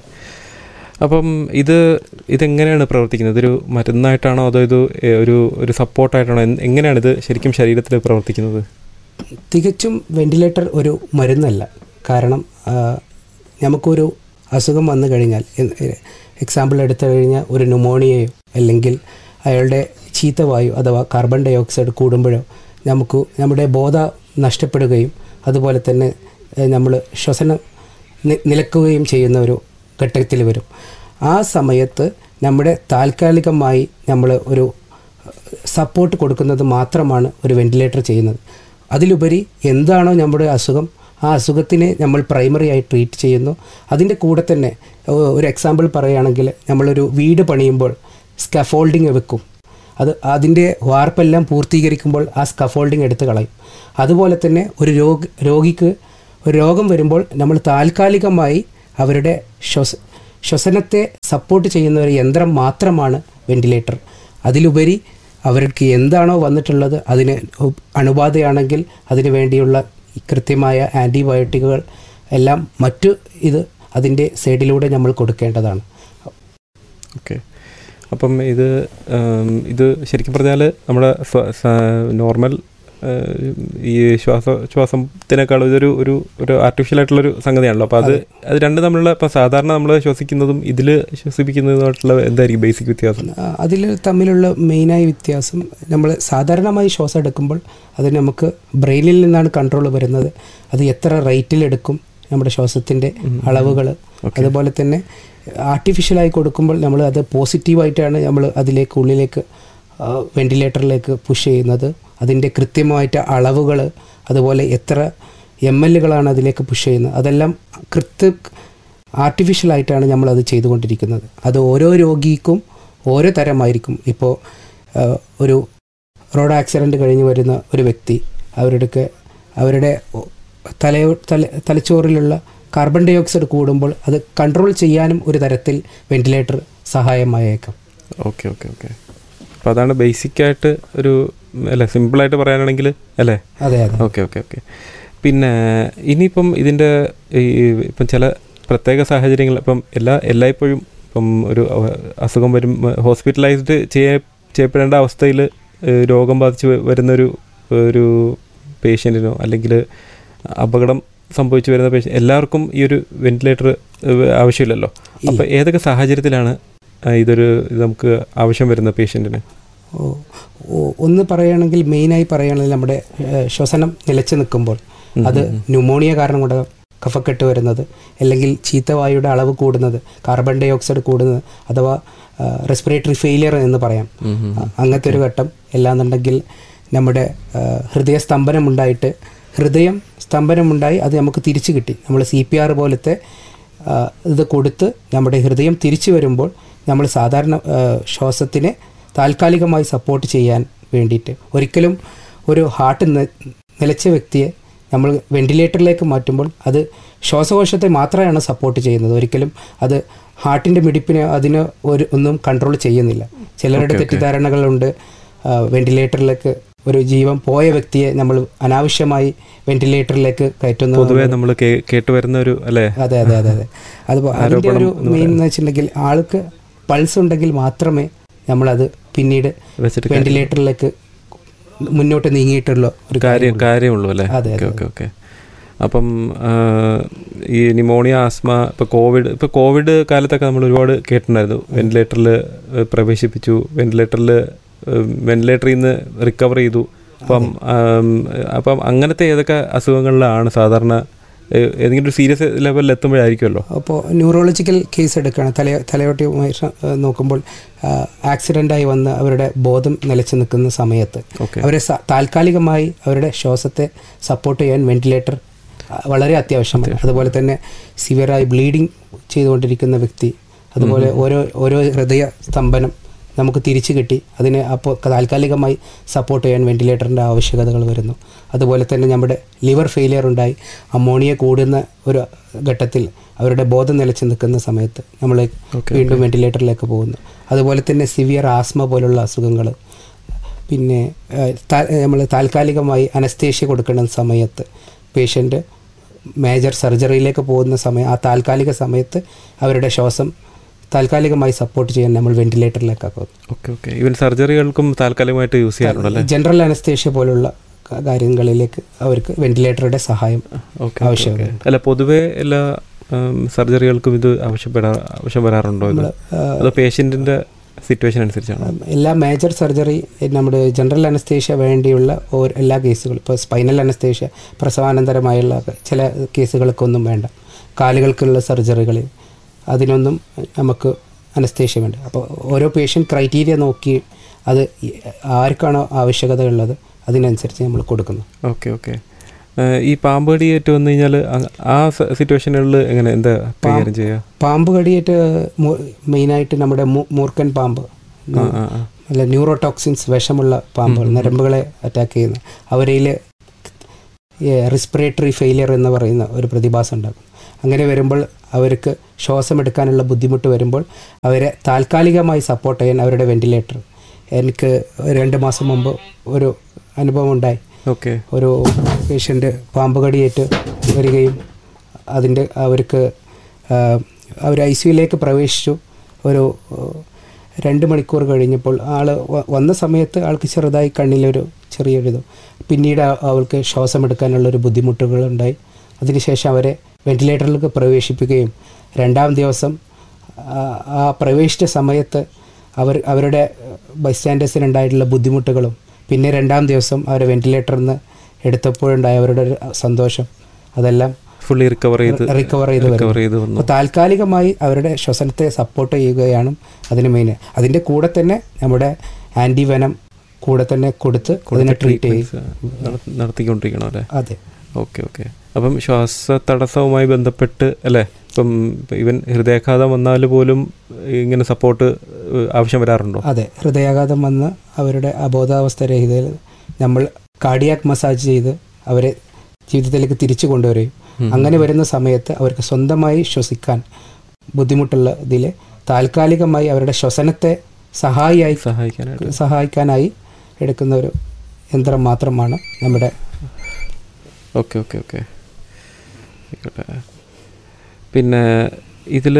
അപ്പം ഇത് ഇതെങ്ങനെയാണ് പ്രവർത്തിക്കുന്നത് ഇതൊരു മരുന്നായിട്ടാണോ അതോ ഇത് ഏ, ഒരു ഒരു സപ്പോർട്ടായിട്ടാണോ എന്ത്- എങ്ങനെയാണ് ഇത് ശരിക്കും ശരീരത്തിൽ പ്രവർത്തിക്കുന്നത്
തികച്ചും വെന്റിലേറ്റർ ഒരു മരുന്നല്ല കാരണം ആ, നമുക്കൊരു അസുഖം വന്നു കഴിഞ്ഞാൽ എക്സാമ്പിൾ എടുത്തു കഴിഞ്ഞാൽ ഒരു ന്യൂമോണിയയോ അല്ലെങ്കിൽ അയാളുടെ ചീത്തവായു അഥവാ കാർബൺ ഡൈ ഓക്സൈഡ് കൂടുമ്പോഴോ നമുക്ക് നമ്മുടെ ബോധ നഷ്ടപ്പെടുകയും അതുപോലെ തന്നെ നമ്മൾ ശ്വസനം നി- നിലക്കുകയും ചെയ്യുന്ന ഒരു ഘട്ടത്തിൽ വരും ആ സമയത്ത് നമ്മുടെ താൽക്കാലികമായി നമ്മൾ ഒരു സപ്പോർട്ട് കൊടുക്കുന്നത് മാത്രമാണ് ഒരു വെന്റിലേറ്റർ ചെയ്യുന്നത് അതിലുപരി എന്താണോ നമ്മുടെ അസുഖം ആ അസുഖത്തിനെ നമ്മൾ പ്രൈമറി ആയി ട്രീറ്റ് ചെയ്യുന്നു അതിൻ്റെ കൂടെ തന്നെ ഒ- ഒരു എക്സാമ്പിൾ പറയുകയാണെങ്കിൽ നമ്മളൊരു വീട് പണിയുമ്പോൾ സ്കഫോൾഡിങ് വെക്കും അത് അതിൻ്റെ വാർപ്പെല്ലാം പൂർത്തീകരിക്കുമ്പോൾ ആ സ്കഫോൾഡിങ് എടുത്ത് കളയും അതുപോലെ തന്നെ ഒരു രോഗ രോഗിക്ക് ഒരു രോഗം വരുമ്പോൾ നമ്മൾ താൽക്കാലികമായി അവരുടെ ശ്വസ ശ്വസനത്തെ സപ്പോർട്ട് ചെയ്യുന്ന ഒരു യന്ത്രം മാത്രമാണ് വെന്റിലേറ്റർ അതിലുപരി അവർക്ക് എന്താണോ വന്നിട്ടുള്ളത് അതിന് ഉ- അണുബാധയാണെങ്കിൽ അതിന് വേണ്ടിയുള്ള കൃത്യമായ ആൻറ്റിബയോട്ടിക്കുകൾ എല്ലാം മറ്റു ഇത് അതിൻ്റെ സൈഡിലൂടെ നമ്മൾ കൊടുക്കേണ്ടതാണ്
ഓക്കെ അപ്പം ഇത് ഉം, ഇത് ശരിക്കും പറഞ്ഞാൽ നമ്മുടെ സ്വ- സ- നോർമൽ ഏഹ്, ഈ ശ്വാസ ശ്വാസത്തിനേക്കാളും ഇതൊരു ഒരു ഒരു ആർട്ടിഫിഷ്യൽ ആയിട്ടുള്ളൊരു സംഗതിയാണല്ലോ അപ്പോൾ അത് അത് രണ്ട് തമ്മിലുള്ള ഇപ്പം സാധാരണ നമ്മൾ ശ്വസിക്കുന്നതും ഇതിൽ ശ്വസിപ്പിക്കുന്നതുമായിട്ടുള്ള എന്തായിരിക്കും ബേസിക് വ്യത്യാസം
അതിൽ തമ്മിലുള്ള മെയിനായ വ്യത്യാസം നമ്മൾ സാധാരണമായി ശ്വാസം എടുക്കുമ്പോൾ അത് നമുക്ക് ബ്രെയിനിൽ നിന്നാണ് കൺട്രോൾ വരുന്നത് അത് എത്ര റേറ്റിൽ എടുക്കും നമ്മുടെ ശ്വാസത്തിൻ്റെ അളവുകൾ അതുപോലെ തന്നെ ആർട്ടിഫിഷ്യലായി കൊടുക്കുമ്പോൾ നമ്മൾ അത് പോസിറ്റീവായിട്ടാണ് നമ്മൾ അതിലേക്ക് ഉള്ളിലേക്ക് വെന്റിലേറ്ററിലേക്ക് പുഷ് ചെയ്യുന്നത് അതിൻ്റെ കൃത്യമായിട്ട് അളവുകൾ അതുപോലെ എത്ര എം എല്ലുകളാണ് അതിലേക്ക് പുഷ് ചെയ്യുന്നത് അതെല്ലാം കൃത്യ ആർട്ടിഫിഷ്യലായിട്ടാണ് നമ്മളത് ചെയ്തുകൊണ്ടിരിക്കുന്നത് അത് ഓരോ രോഗിക്കും ഓരോ തരമായിരിക്കും ഇപ്പോൾ ഒരു റോഡ് ആക്സിഡൻറ്റ് കഴിഞ്ഞ് വരുന്ന ഒരു വ്യക്തി അവരുടെ അവരുടെ തലയോ തല തലച്ചോറിലുള്ള കാർബൺ ഡൈ ഓക്സൈഡ് കൂടുമ്പോൾ അത് കൺട്രോൾ ചെയ്യാനും ഒരു തരത്തിൽ വെന്റിലേറ്റർ സഹായമായേക്കാം
ഓക്കെ ഓക്കെ ഓക്കെ അപ്പോൾ അതാണ് ബേസിക്കായിട്ട് ഒരു അല്ലേ സിമ്പിളായിട്ട് പറയാനാണെങ്കിൽ അല്ലേ
അതെ അതെ
ഓക്കെ ഓക്കെ ഓക്കെ പിന്നെ ഇനിയിപ്പം ഇതിൻ്റെ ഈ ഇപ്പം ചില പ്രത്യേക സാഹചര്യങ്ങൾ ഇപ്പം എല്ലാ എല്ലായ്പ്പോഴും ഇപ്പം ഒരു അസുഖം വരും ഹോസ്പിറ്റലൈസ്ഡ് ചെയ്യ ചെയ്യപ്പെടേണ്ട അവസ്ഥയിൽ രോഗം ബാധിച്ച് വരുന്നൊരു ഒരു പേഷ്യൻറ്റിനോ അല്ലെങ്കിൽ അപകടം സംഭവിച്ചു വരുന്ന പേഷ്യൻ എല്ലാവർക്കും ഈ ഒരു വെന്റിലേറ്റർ ആവശ്യമില്ലല്ലോ അപ്പോൾ ഏതൊക്കെ സാഹചര്യത്തിലാണ് ഇതൊരു നമുക്ക് ആവശ്യം വരുന്ന പേഷ്യൻറ്റിന്
ഒന്ന് പറയുകയാണെങ്കിൽ മെയിനായി പറയുകയാണെങ്കിൽ നമ്മുടെ ശ്വസനം നിലച്ചു നിൽക്കുമ്പോൾ അത് ന്യൂമോണിയ കാരണം കൊണ്ട് കഫക്കെട്ട് വരുന്നത് അല്ലെങ്കിൽ ചീത്തവായുടെ അളവ് കൂടുന്നത് കാർബൺ ഡൈ ഓക്സൈഡ് കൂടുന്നത് അഥവാ റെസ്പിറേറ്ററി ഫെയിലിയർ എന്ന് പറയാം അങ്ങനത്തെ ഒരു ഘട്ടം അല്ലാന്നുണ്ടെങ്കിൽ നമ്മുടെ ഹൃദയസ്തംഭനം ഉണ്ടായിട്ട് ഹൃദയം സ്തംഭനമുണ്ടായി അത് നമുക്ക് തിരിച്ചു കിട്ടി നമ്മൾ സി പി ആർ പോലത്തെ ഇത് കൊടുത്ത് നമ്മുടെ ഹൃദയം തിരിച്ചു വരുമ്പോൾ നമ്മൾ സാധാരണ ശ്വാസത്തിനെ താൽക്കാലികമായി സപ്പോർട്ട് ചെയ്യാൻ വേണ്ടിയിട്ട് ഒരിക്കലും ഒരു ഹാർട്ട് നിലച്ച വ്യക്തിയെ നമ്മൾ വെന്റിലേറ്ററിലേക്ക് മാറ്റുമ്പോൾ അത് ശ്വാസകോശത്തെ മാത്രമാണ് സപ്പോർട്ട് ചെയ്യുന്നത് ഒരിക്കലും അത് ഹാർട്ടിൻ്റെ മിടിപ്പിനെ അതിന് ഒരു ഒന്നും കൺട്രോൾ ചെയ്യുന്നില്ല ചിലരുടെ തെറ്റിദ്ധാരണകളുണ്ട് വെന്റിലേറ്ററിലേക്ക് ഒരു ജീവൻ പോയ വ്യക്തിയെ നമ്മൾ അനാവശ്യമായി വെന്റിലേറ്ററിലേക്ക് കയറ്റുന്നു
പൊതുവേ നമ്മൾ കേട്ടു വരുന്ന ഒരു അല്ലേ
അതെ അതെ അതെ അതെ അത് അതിൻ്റെ ഒരു മെയിൻ എന്ന് വെച്ചിട്ടുണ്ടെങ്കിൽ ആൾക്ക് പൾസ് ഉണ്ടെങ്കിൽ മാത്രമേ നമ്മളത് പിന്നീട് വെന്റിലേറ്ററിലേക്ക് മുന്നോട്ട് നീങ്ങിയിട്ടുള്ള
ഒരു കാര്യം കാര്യമുള്ളൂ അല്ലേ ഓക്കെ ഓക്കെ ഓക്കെ അപ്പം ഈ നിമോണിയ ആസ്മ ഇപ്പോൾ കോവിഡ് ഇപ്പോൾ കോവിഡ് കാലത്തൊക്കെ നമ്മൾ ഒരുപാട് കേട്ടിട്ടുണ്ടായിരുന്നു വെന്റിലേറ്ററിൽ പ്രവേശിപ്പിച്ചു വെന്റിലേറ്ററിൽ വെന്റിലേറ്ററിൽ നിന്ന് റിക്കവർ ചെയ്തു അപ്പം അപ്പം അങ്ങനത്തെ ഏതൊക്കെ അസുഖങ്ങളിലാണ് സാധാരണ ഏതെങ്കിലും ഒരു സീരിയസ് ലെവലിൽ എത്തുമ്പോഴായിരിക്കുമല്ലോ
അപ്പോൾ ന്യൂറോളജിക്കൽ കേസ് എടുക്കുകയാണ് തല തലയോട്ടിയുമായി നോക്കുമ്പോൾ ആക്സിഡൻ്റായി വന്ന് അവരുടെ ബോധം നിലച്ചു നിൽക്കുന്ന സമയത്ത് അവരെ താൽക്കാലികമായി അവരുടെ ശ്വാസത്തെ സപ്പോർട്ട് ചെയ്യാൻ വെന്റിലേറ്റർ വളരെ അത്യാവശ്യമാണ് അതുപോലെ തന്നെ സിവിയറായി ബ്ലീഡിങ് ചെയ്തുകൊണ്ടിരിക്കുന്ന വ്യക്തി അതുപോലെ ഓരോ ഓരോ ഹൃദയ സ്തംഭനം നമുക്ക് തിരിച്ചു കിട്ടി അതിനെ അപ്പോൾ താൽക്കാലികമായി സപ്പോർട്ട് ചെയ്യാൻ വെന്റിലേറ്ററിൻ്റെ ആവശ്യകതകൾ വരുന്നു അതുപോലെ തന്നെ നമ്മുടെ ലിവർ ഫെയിലിയർ ഉണ്ടായി അമോണിയ കൂടുന്ന ഒരു ഘട്ടത്തിൽ അവരുടെ ബോധം നിലച്ച് നിൽക്കുന്ന സമയത്ത് നമ്മൾ വീണ്ടും വെന്റിലേറ്ററിലേക്ക് പോകുന്നു അതുപോലെ തന്നെ സിവിയർ ആസ്മ പോലുള്ള അസുഖങ്ങൾ പിന്നെ നമ്മൾ താൽക്കാലികമായി അനസ്തേഷ്യ കൊടുക്കുന്ന സമയത്ത് പേഷ്യൻ്റ് മേജർ സർജറിയിലേക്ക് പോകുന്ന സമയം ആ താൽക്കാലിക സമയത്ത് അവരുടെ ശ്വാസം താൽക്കാലികമായി സപ്പോർട്ട് ചെയ്യാൻ നമ്മൾ വെന്റിലേറ്ററിലേക്കാക്കും
ഓക്കെ ഓക്കെ ഈവൻ സർജറികൾക്കും താൽക്കാലികമായിട്ട് യൂസ് ചെയ്യാറുണ്ടല്ലേ
ജനറൽ അനസ്തേഷ്യ പോലുള്ള കാര്യങ്ങളിലേക്ക് അവർക്ക് വെന്റിലേറ്ററുടെ സഹായം ആവശ്യമാണ്
അല്ല പൊതുവേ എല്ലാ സർജറികൾക്കും ഇത് ആവശ്യപ്പെടാ ആവശ്യം വരാറുണ്ടോ ഇത് അത് പേഷ്യൻറ്റിൻ്റെ സിറ്റുവേഷൻ അനുസരിച്ചാണ്
എല്ലാ മേജർ സർജറി നമ്മുടെ ജനറൽ അനസ്തേഷ്യ വേണ്ടിയുള്ള എല്ലാ കേസുകളും ഇപ്പോൾ സ്പൈനൽ അനസ്തേഷ്യ പ്രസവാനന്തരമായുള്ള ചില കേസുകൾക്കൊന്നും വേണ്ട കാലുകൾക്കുള്ള സർജറികളിൽ അതിനൊന്നും നമുക്ക് അനസ്തേഷ്യ വേണ്ട അപ്പോൾ ഓരോ പേഷ്യൻ്റ് ക്രൈറ്റീരിയ നോക്കി അത് ആർക്കാണോ ആവശ്യകത ഉള്ളത് അതിനനുസരിച്ച് നമ്മൾ കൊടുക്കുന്നു
ഓക്കെ ഓക്കെ ഈ പാമ്പ് കടിയേറ്റ് വന്നു കഴിഞ്ഞാൽ ആ സിറ്റുവേഷനുകളിൽ എങ്ങനെ എന്താ കൈകാര്യം ചെയ്യുക
പാമ്പ് കടിയേറ്റ് മെയിനായിട്ട് നമ്മുടെ മൂർക്കൻ പാമ്പ് അല്ല ന്യൂറോടോക്സിൻസ് വിഷമുള്ള പാമ്പുകൾ നരമ്പുകളെ അറ്റാക്ക് ചെയ്യുന്ന അവരിൽ റെസ്പിറേറ്ററി ഫെയിലിയർ എന്ന് പറയുന്ന ഒരു പ്രതിഭാസം ഉണ്ടാകും അങ്ങനെ വരുമ്പോൾ അവർക്ക് ശ്വാസമെടുക്കാനുള്ള ബുദ്ധിമുട്ട് വരുമ്പോൾ അവരെ താൽക്കാലികമായി സപ്പോർട്ട് ചെയ്യാൻ അവരുടെ വെന്റിലേറ്റർ എനിക്ക് രണ്ട് മാസം മുമ്പ് ഒരു അനുഭവം ഉണ്ടായി
ഓക്കെ
ഒരു പേഷ്യൻ്റ് പാമ്പ് കടിയേറ്റ് വരികയും അതിൻ്റെ അവർക്ക് അവർ ഐ സിയുലേക്ക് പ്രവേശിച്ചു ഒരു രണ്ട് മണിക്കൂർ കഴിഞ്ഞപ്പോൾ ആൾ വന്ന സമയത്ത് ആൾക്ക് ചെറുതായി കണ്ണിലൊരു ചെറിയൊരിത് പിന്നീട് അവൾക്ക് ശ്വാസമെടുക്കാനുള്ളൊരു ബുദ്ധിമുട്ടുകളുണ്ടായി അതിനുശേഷം അവരെ വെന്റിലേറ്ററിലേക്ക് പ്രവേശിപ്പിക്കുകയും രണ്ടാം ദിവസം ആ പ്രവേശിച്ച സമയത്ത് അവർ അവരുടെ ബൈസ്റ്റാൻഡേഴ്സിനുണ്ടായിട്ടുള്ള ബുദ്ധിമുട്ടുകളും പിന്നെ രണ്ടാം ദിവസം അവരെ വെന്റിലേറ്ററിൽ നിന്ന് എടുത്തപ്പോഴുണ്ടായ അവരുടെ ഒരു സന്തോഷം അതെല്ലാം
ഫുള്ളി റിക്കവർ ചെയ്ത്
റിക്കവർ ചെയ്ത്
റിക്കവർ
വരുന്നു.
ചെയ്ത് വന്നു
അപ്പോൾ താൽക്കാലികമായി അവരുടെ ശ്വസനത്തെ സപ്പോർട്ട് ചെയ്യുകയാണ് അതിന് മെയിൻ അതിൻ്റെ കൂടെ തന്നെ നമ്മുടെ ആൻറ്റിവെനം കൂടെ തന്നെ കൊടുത്ത് അതിനെ ട്രീറ്റ് ചെയ്യും
ട്രീറ്റ്മെന്റ്സ് നട- നടത്തിക്കൊണ്ടിരിക്കണം അല്ലേ
അതെ
ഓക്കെ ഓക്കെ അപ്പം ശ്വാസ തടസ്സവുമായി ബന്ധപ്പെട്ട് അല്ലേ ഇപ്പം ഇവൻ ഹൃദയാഘാതം വന്നാൽ പോലും ഇങ്ങനെ സപ്പോർട്ട് ആവശ്യം വരാറുണ്ടോ
അതെ ഹൃദയാഘാതം വന്ന് അവരുടെ അബോധാവസ്ഥ രഹിതയിൽ നമ്മൾ കാർഡിയാക് മസാജ് ചെയ്ത് അവരെ ജീവിതത്തിലേക്ക് തിരിച്ചു കൊണ്ടുവരികയും
ഉം.
അങ്ങനെ വരുന്ന സമയത്ത് അവർക്ക് സ്വന്തമായി ശ്വസിക്കാൻ ബുദ്ധിമുട്ടുള്ള ഇതിൽ താൽക്കാലികമായി അവരുടെ ശ്വസനത്തെ സഹായിയായി
സഹായിക്കാനായിട്ട്
സഹായിക്കാനായി എടുക്കുന്ന ഒരു യന്ത്രം മാത്രമാണ് നമ്മുടെ
ഓക്കെ ഓക്കെ ഓക്കെ ആയിക്കോട്ടെ പിന്നെ ഇതിൽ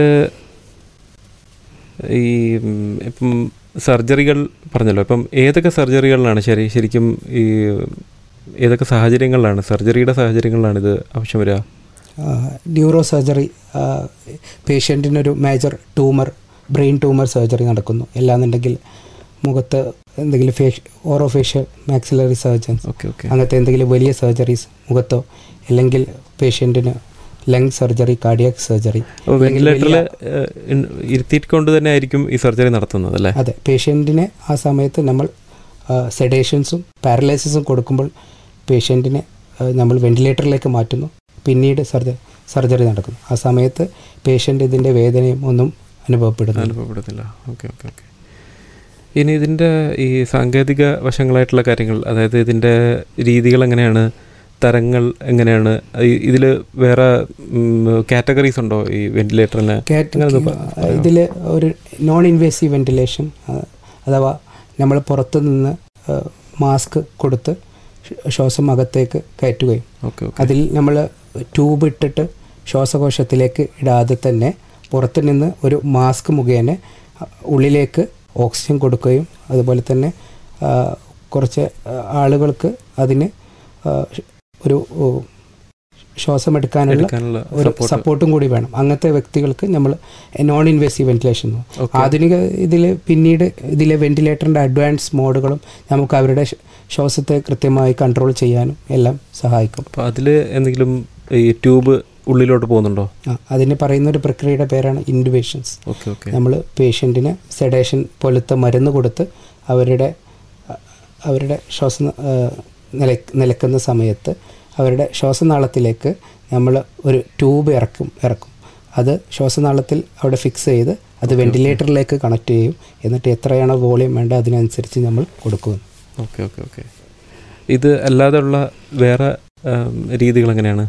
ഈ ഉം, ഇപ്പം സർജറികൾ പറഞ്ഞല്ലോ ഇപ്പം ഏതൊക്കെ സർജറികളിലാണ് ശരി ശരിക്കും ഈ ഏതൊക്കെ സാഹചര്യങ്ങളിലാണ് സർജറിയുടെ സാഹചര്യങ്ങളിലാണ് ഇത് ആവശ്യം വരിക
ന്യൂറോ സർജറി പേഷ്യൻറ്റിനൊരു major tumour brain tumour surgery നടക്കുന്നു അല്ലാന്നുണ്ടെങ്കിൽ മുഖത്ത് എന്തെങ്കിലും face oro facial maxillary surgeons
okay okay
അങ്ങനത്തെ എന്തെങ്കിലും വലിയ സർജറീസ് മുഖത്തോ അല്ലെങ്കിൽ പേഷ്യൻറ്റിന് ലങ് സർജറി കാർഡിയാക് സർജറി
അപ്പോൾ വെന്റിലേറ്ററിൽ ഇരുത്തിക്കൊണ്ട് തന്നെ ആയിരിക്കും ഈ സർജറി നടത്തുന്നത് അല്ലേ
അതെ പേഷ്യൻറ്റിനെ ആ സമയത്ത് നമ്മൾ സെഡേഷൻസും പാരലൈസിസും കൊടുക്കുമ്പോൾ പേഷ്യൻറ്റിനെ നമ്മൾ വെന്റിലേറ്ററിലേക്ക് മാറ്റുന്നു പിന്നീട് സർജറി സർജറി നടക്കുന്നു ആ സമയത്ത് പേഷ്യൻ്റ് ഇതിൻ്റെ വേദനയും ഒന്നും അനുഭവപ്പെടുന്നു
അനുഭവപ്പെടുന്നില്ല ഓക്കെ ഓക്കെ ഓക്കെ ഇനി ഇതിൻ്റെ ഈ സാങ്കേതിക വശങ്ങളായിട്ടുള്ള കാര്യങ്ങൾ അതായത് ഇതിൻ്റെ രീതികൾ എങ്ങനെയാണ് തരങ്ങൾ എങ്ങനെയാണ് ഇതിൽ വേറെ കാറ്റഗറീസ് ഉണ്ടോ ഈ വെന്റിലേറ്ററിന്
ഇതിൽ ഒരു നോൺ ഇൻവേസീവ് വെന്റിലേഷൻ അഥവാ നമ്മൾ പുറത്തു നിന്ന് മാസ്ക് കൊടുത്ത് ശ്വാസം അകത്തേക്ക് കയറ്റുകയും
ഓക്കെ ഓക്കെ
അതിൽ നമ്മൾ ട്യൂബ് ഇട്ടിട്ട് ശ്വാസകോശത്തിലേക്ക് ഇടാതെ തന്നെ പുറത്തു നിന്ന് ഒരു മാസ്ക് മുഖേന ഉള്ളിലേക്ക് ഓക്സിജൻ കൊടുക്കുകയും അതുപോലെ തന്നെ കുറച്ച് ആളുകൾക്ക് അതിന് ഒരു ശ്വാസമെടുക്കാനുള്ള ഒരു സപ്പോർട്ടും കൂടി വേണം അങ്ങനത്തെ വ്യക്തികൾക്ക് നമ്മൾ നോൺ ഇൻവേസീവ് വെന്റിലേഷൻ ആധുനിക ഇതിൽ പിന്നീട് ഇതിലെ വെന്റിലേറ്ററിൻ്റെ അഡ്വാൻസ് മോഡുകളും നമുക്ക് അവരുടെ ശ്വാസത്തെ കൃത്യമായി കൺട്രോൾ ചെയ്യാനും എല്ലാം സഹായിക്കും
അപ്പോൾ അതിൽ എന്തെങ്കിലും ഈ ട്യൂബ് ഉള്ളിലോട്ട് പോകുന്നുണ്ടോ
ആ അതിന് പറയുന്ന ഒരു പ്രക്രിയയുടെ പേരാണ് ഇൻഡുബേഷൻസ്
ഓക്കെ ഓക്കെ
നമ്മൾ പേഷ്യൻറ്റിന് സെഡേഷൻ പോലത്തെ മരുന്ന് കൊടുത്ത് അവരുടെ അവരുടെ ശ്വാസം നില നിലക്കുന്ന സമയത്ത് അവരുടെ ശ്വാസനാളത്തിലേക്ക് നമ്മൾ ഒരു ട്യൂബ് ഇറക്കും ഇറക്കും അത് ശ്വാസനാളത്തിൽ അവിടെ ഫിക്സ് ചെയ്ത് അത് വെന്റിലേറ്ററിലേക്ക് കണക്ട് ചെയ്യും എന്നിട്ട് എത്രയാണോ വോളിയം വേണ്ട അതിനനുസരിച്ച് നമ്മൾ കൊടുക്കും
ഓക്കെ ഓക്കെ ഓക്കെ ഇത് അല്ലാതെ ഉള്ള വേറെ രീതികൾ എങ്ങനെയാണ്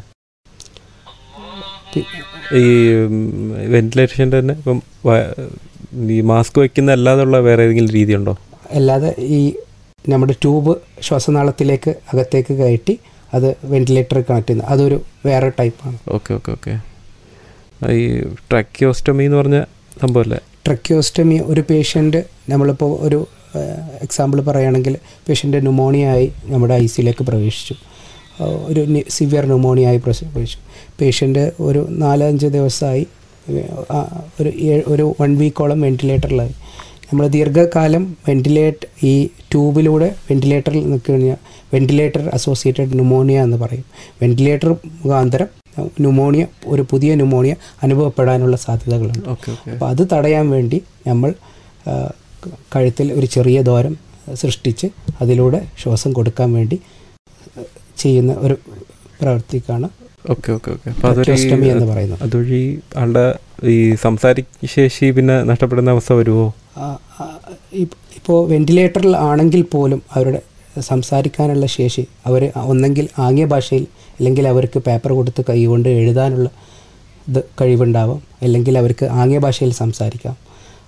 ഈ വെന്റിലേഷൻ്റെ തന്നെ ഇപ്പം ഈ മാസ്ക് വയ്ക്കുന്ന അല്ലാതെയുള്ള വേറെ ഏതെങ്കിലും രീതിയുണ്ടോ
അല്ലാതെ ഈ നമ്മുടെ ട്യൂബ് ശ്വാസനാളത്തിലേക്ക് അകത്തേക്ക് കയറ്റി അത് വെന്റിലേറ്റർ കണക്ട് ചെയ്യുന്നത് അതൊരു വേറെ ടൈപ്പാണ്
ഓക്കെ ഓക്കെ ഓക്കെ ഈ ട്രക്കിയോസ്റ്റമി എന്ന് പറഞ്ഞ സംഭവമല്ലേ
ട്രക്കിയോസ്റ്റമി ഒരു പേഷ്യൻ്റ് നമ്മളിപ്പോൾ ഒരു എക്സാമ്പിൾ പറയുകയാണെങ്കിൽ പേഷ്യൻ്റ് ന്യൂമോണിയ ആയി നമ്മുടെ ഐ സിയിലേക്ക് പ്രവേശിച്ചു ഒരു സിവിയർ ന്യൂമോണിയ ആയി പ്രവേശിച്ചു പേഷ്യൻ്റ് ഒരു നാലഞ്ച് ദിവസമായി ഒരു ഒരു വൺ വീക്കോളം വെന്റിലേറ്ററിലായി നമ്മൾ ദീർഘകാലം വെന്റിലേറ്റ് ഈ ട്യൂബിലൂടെ വെന്റിലേറ്ററിൽ നിൽക്കുന്ന വെന്റിലേറ്റർ അസോസിയേറ്റഡ് ന്യൂമോണിയ എന്ന് പറയും വെന്റിലേറ്റർ മുഖാന്തരം ന്യൂമോണിയ ഒരു പുതിയ ന്യൂമോണിയ അനുഭവപ്പെടാനുള്ള സാധ്യതകളുണ്ട് അപ്പോൾ അത് തടയാൻ വേണ്ടി നമ്മൾ കഴുത്തിൽ ഒരു ചെറിയ ദോരം സൃഷ്ടിച്ച് അതിലൂടെ ശ്വാസം കൊടുക്കാൻ വേണ്ടി ചെയ്യുന്ന ഒരു പ്രവൃത്തിക്കാണ്
ഓക്കെ ഓക്കെ ഓക്കെ അപ്പോൾ അതൊരു
എന്ന് പറയുന്നത്
അതുവഴി ആളുടെ ഈ സംസാരിക്ക ശേഷി പിന്നെ നഷ്ടപ്പെടുന്ന അവസ്ഥ വരുമോ
ഇപ്പോൾ വെന്റിലേറ്ററിൽ ആണെങ്കിൽ പോലും അവരുടെ സംസാരിക്കാനുള്ള ശേഷി അവർ ഒന്നെങ്കിൽ ആംഗ്യ ഭാഷയിൽ അല്ലെങ്കിൽ അവർക്ക് പേപ്പർ കൊടുത്ത് കൈകൊണ്ട് എഴുതാനുള്ള ഇത് കഴിവുണ്ടാവാം അല്ലെങ്കിൽ അവർക്ക് ആംഗ്യ ഭാഷയിൽ സംസാരിക്കാം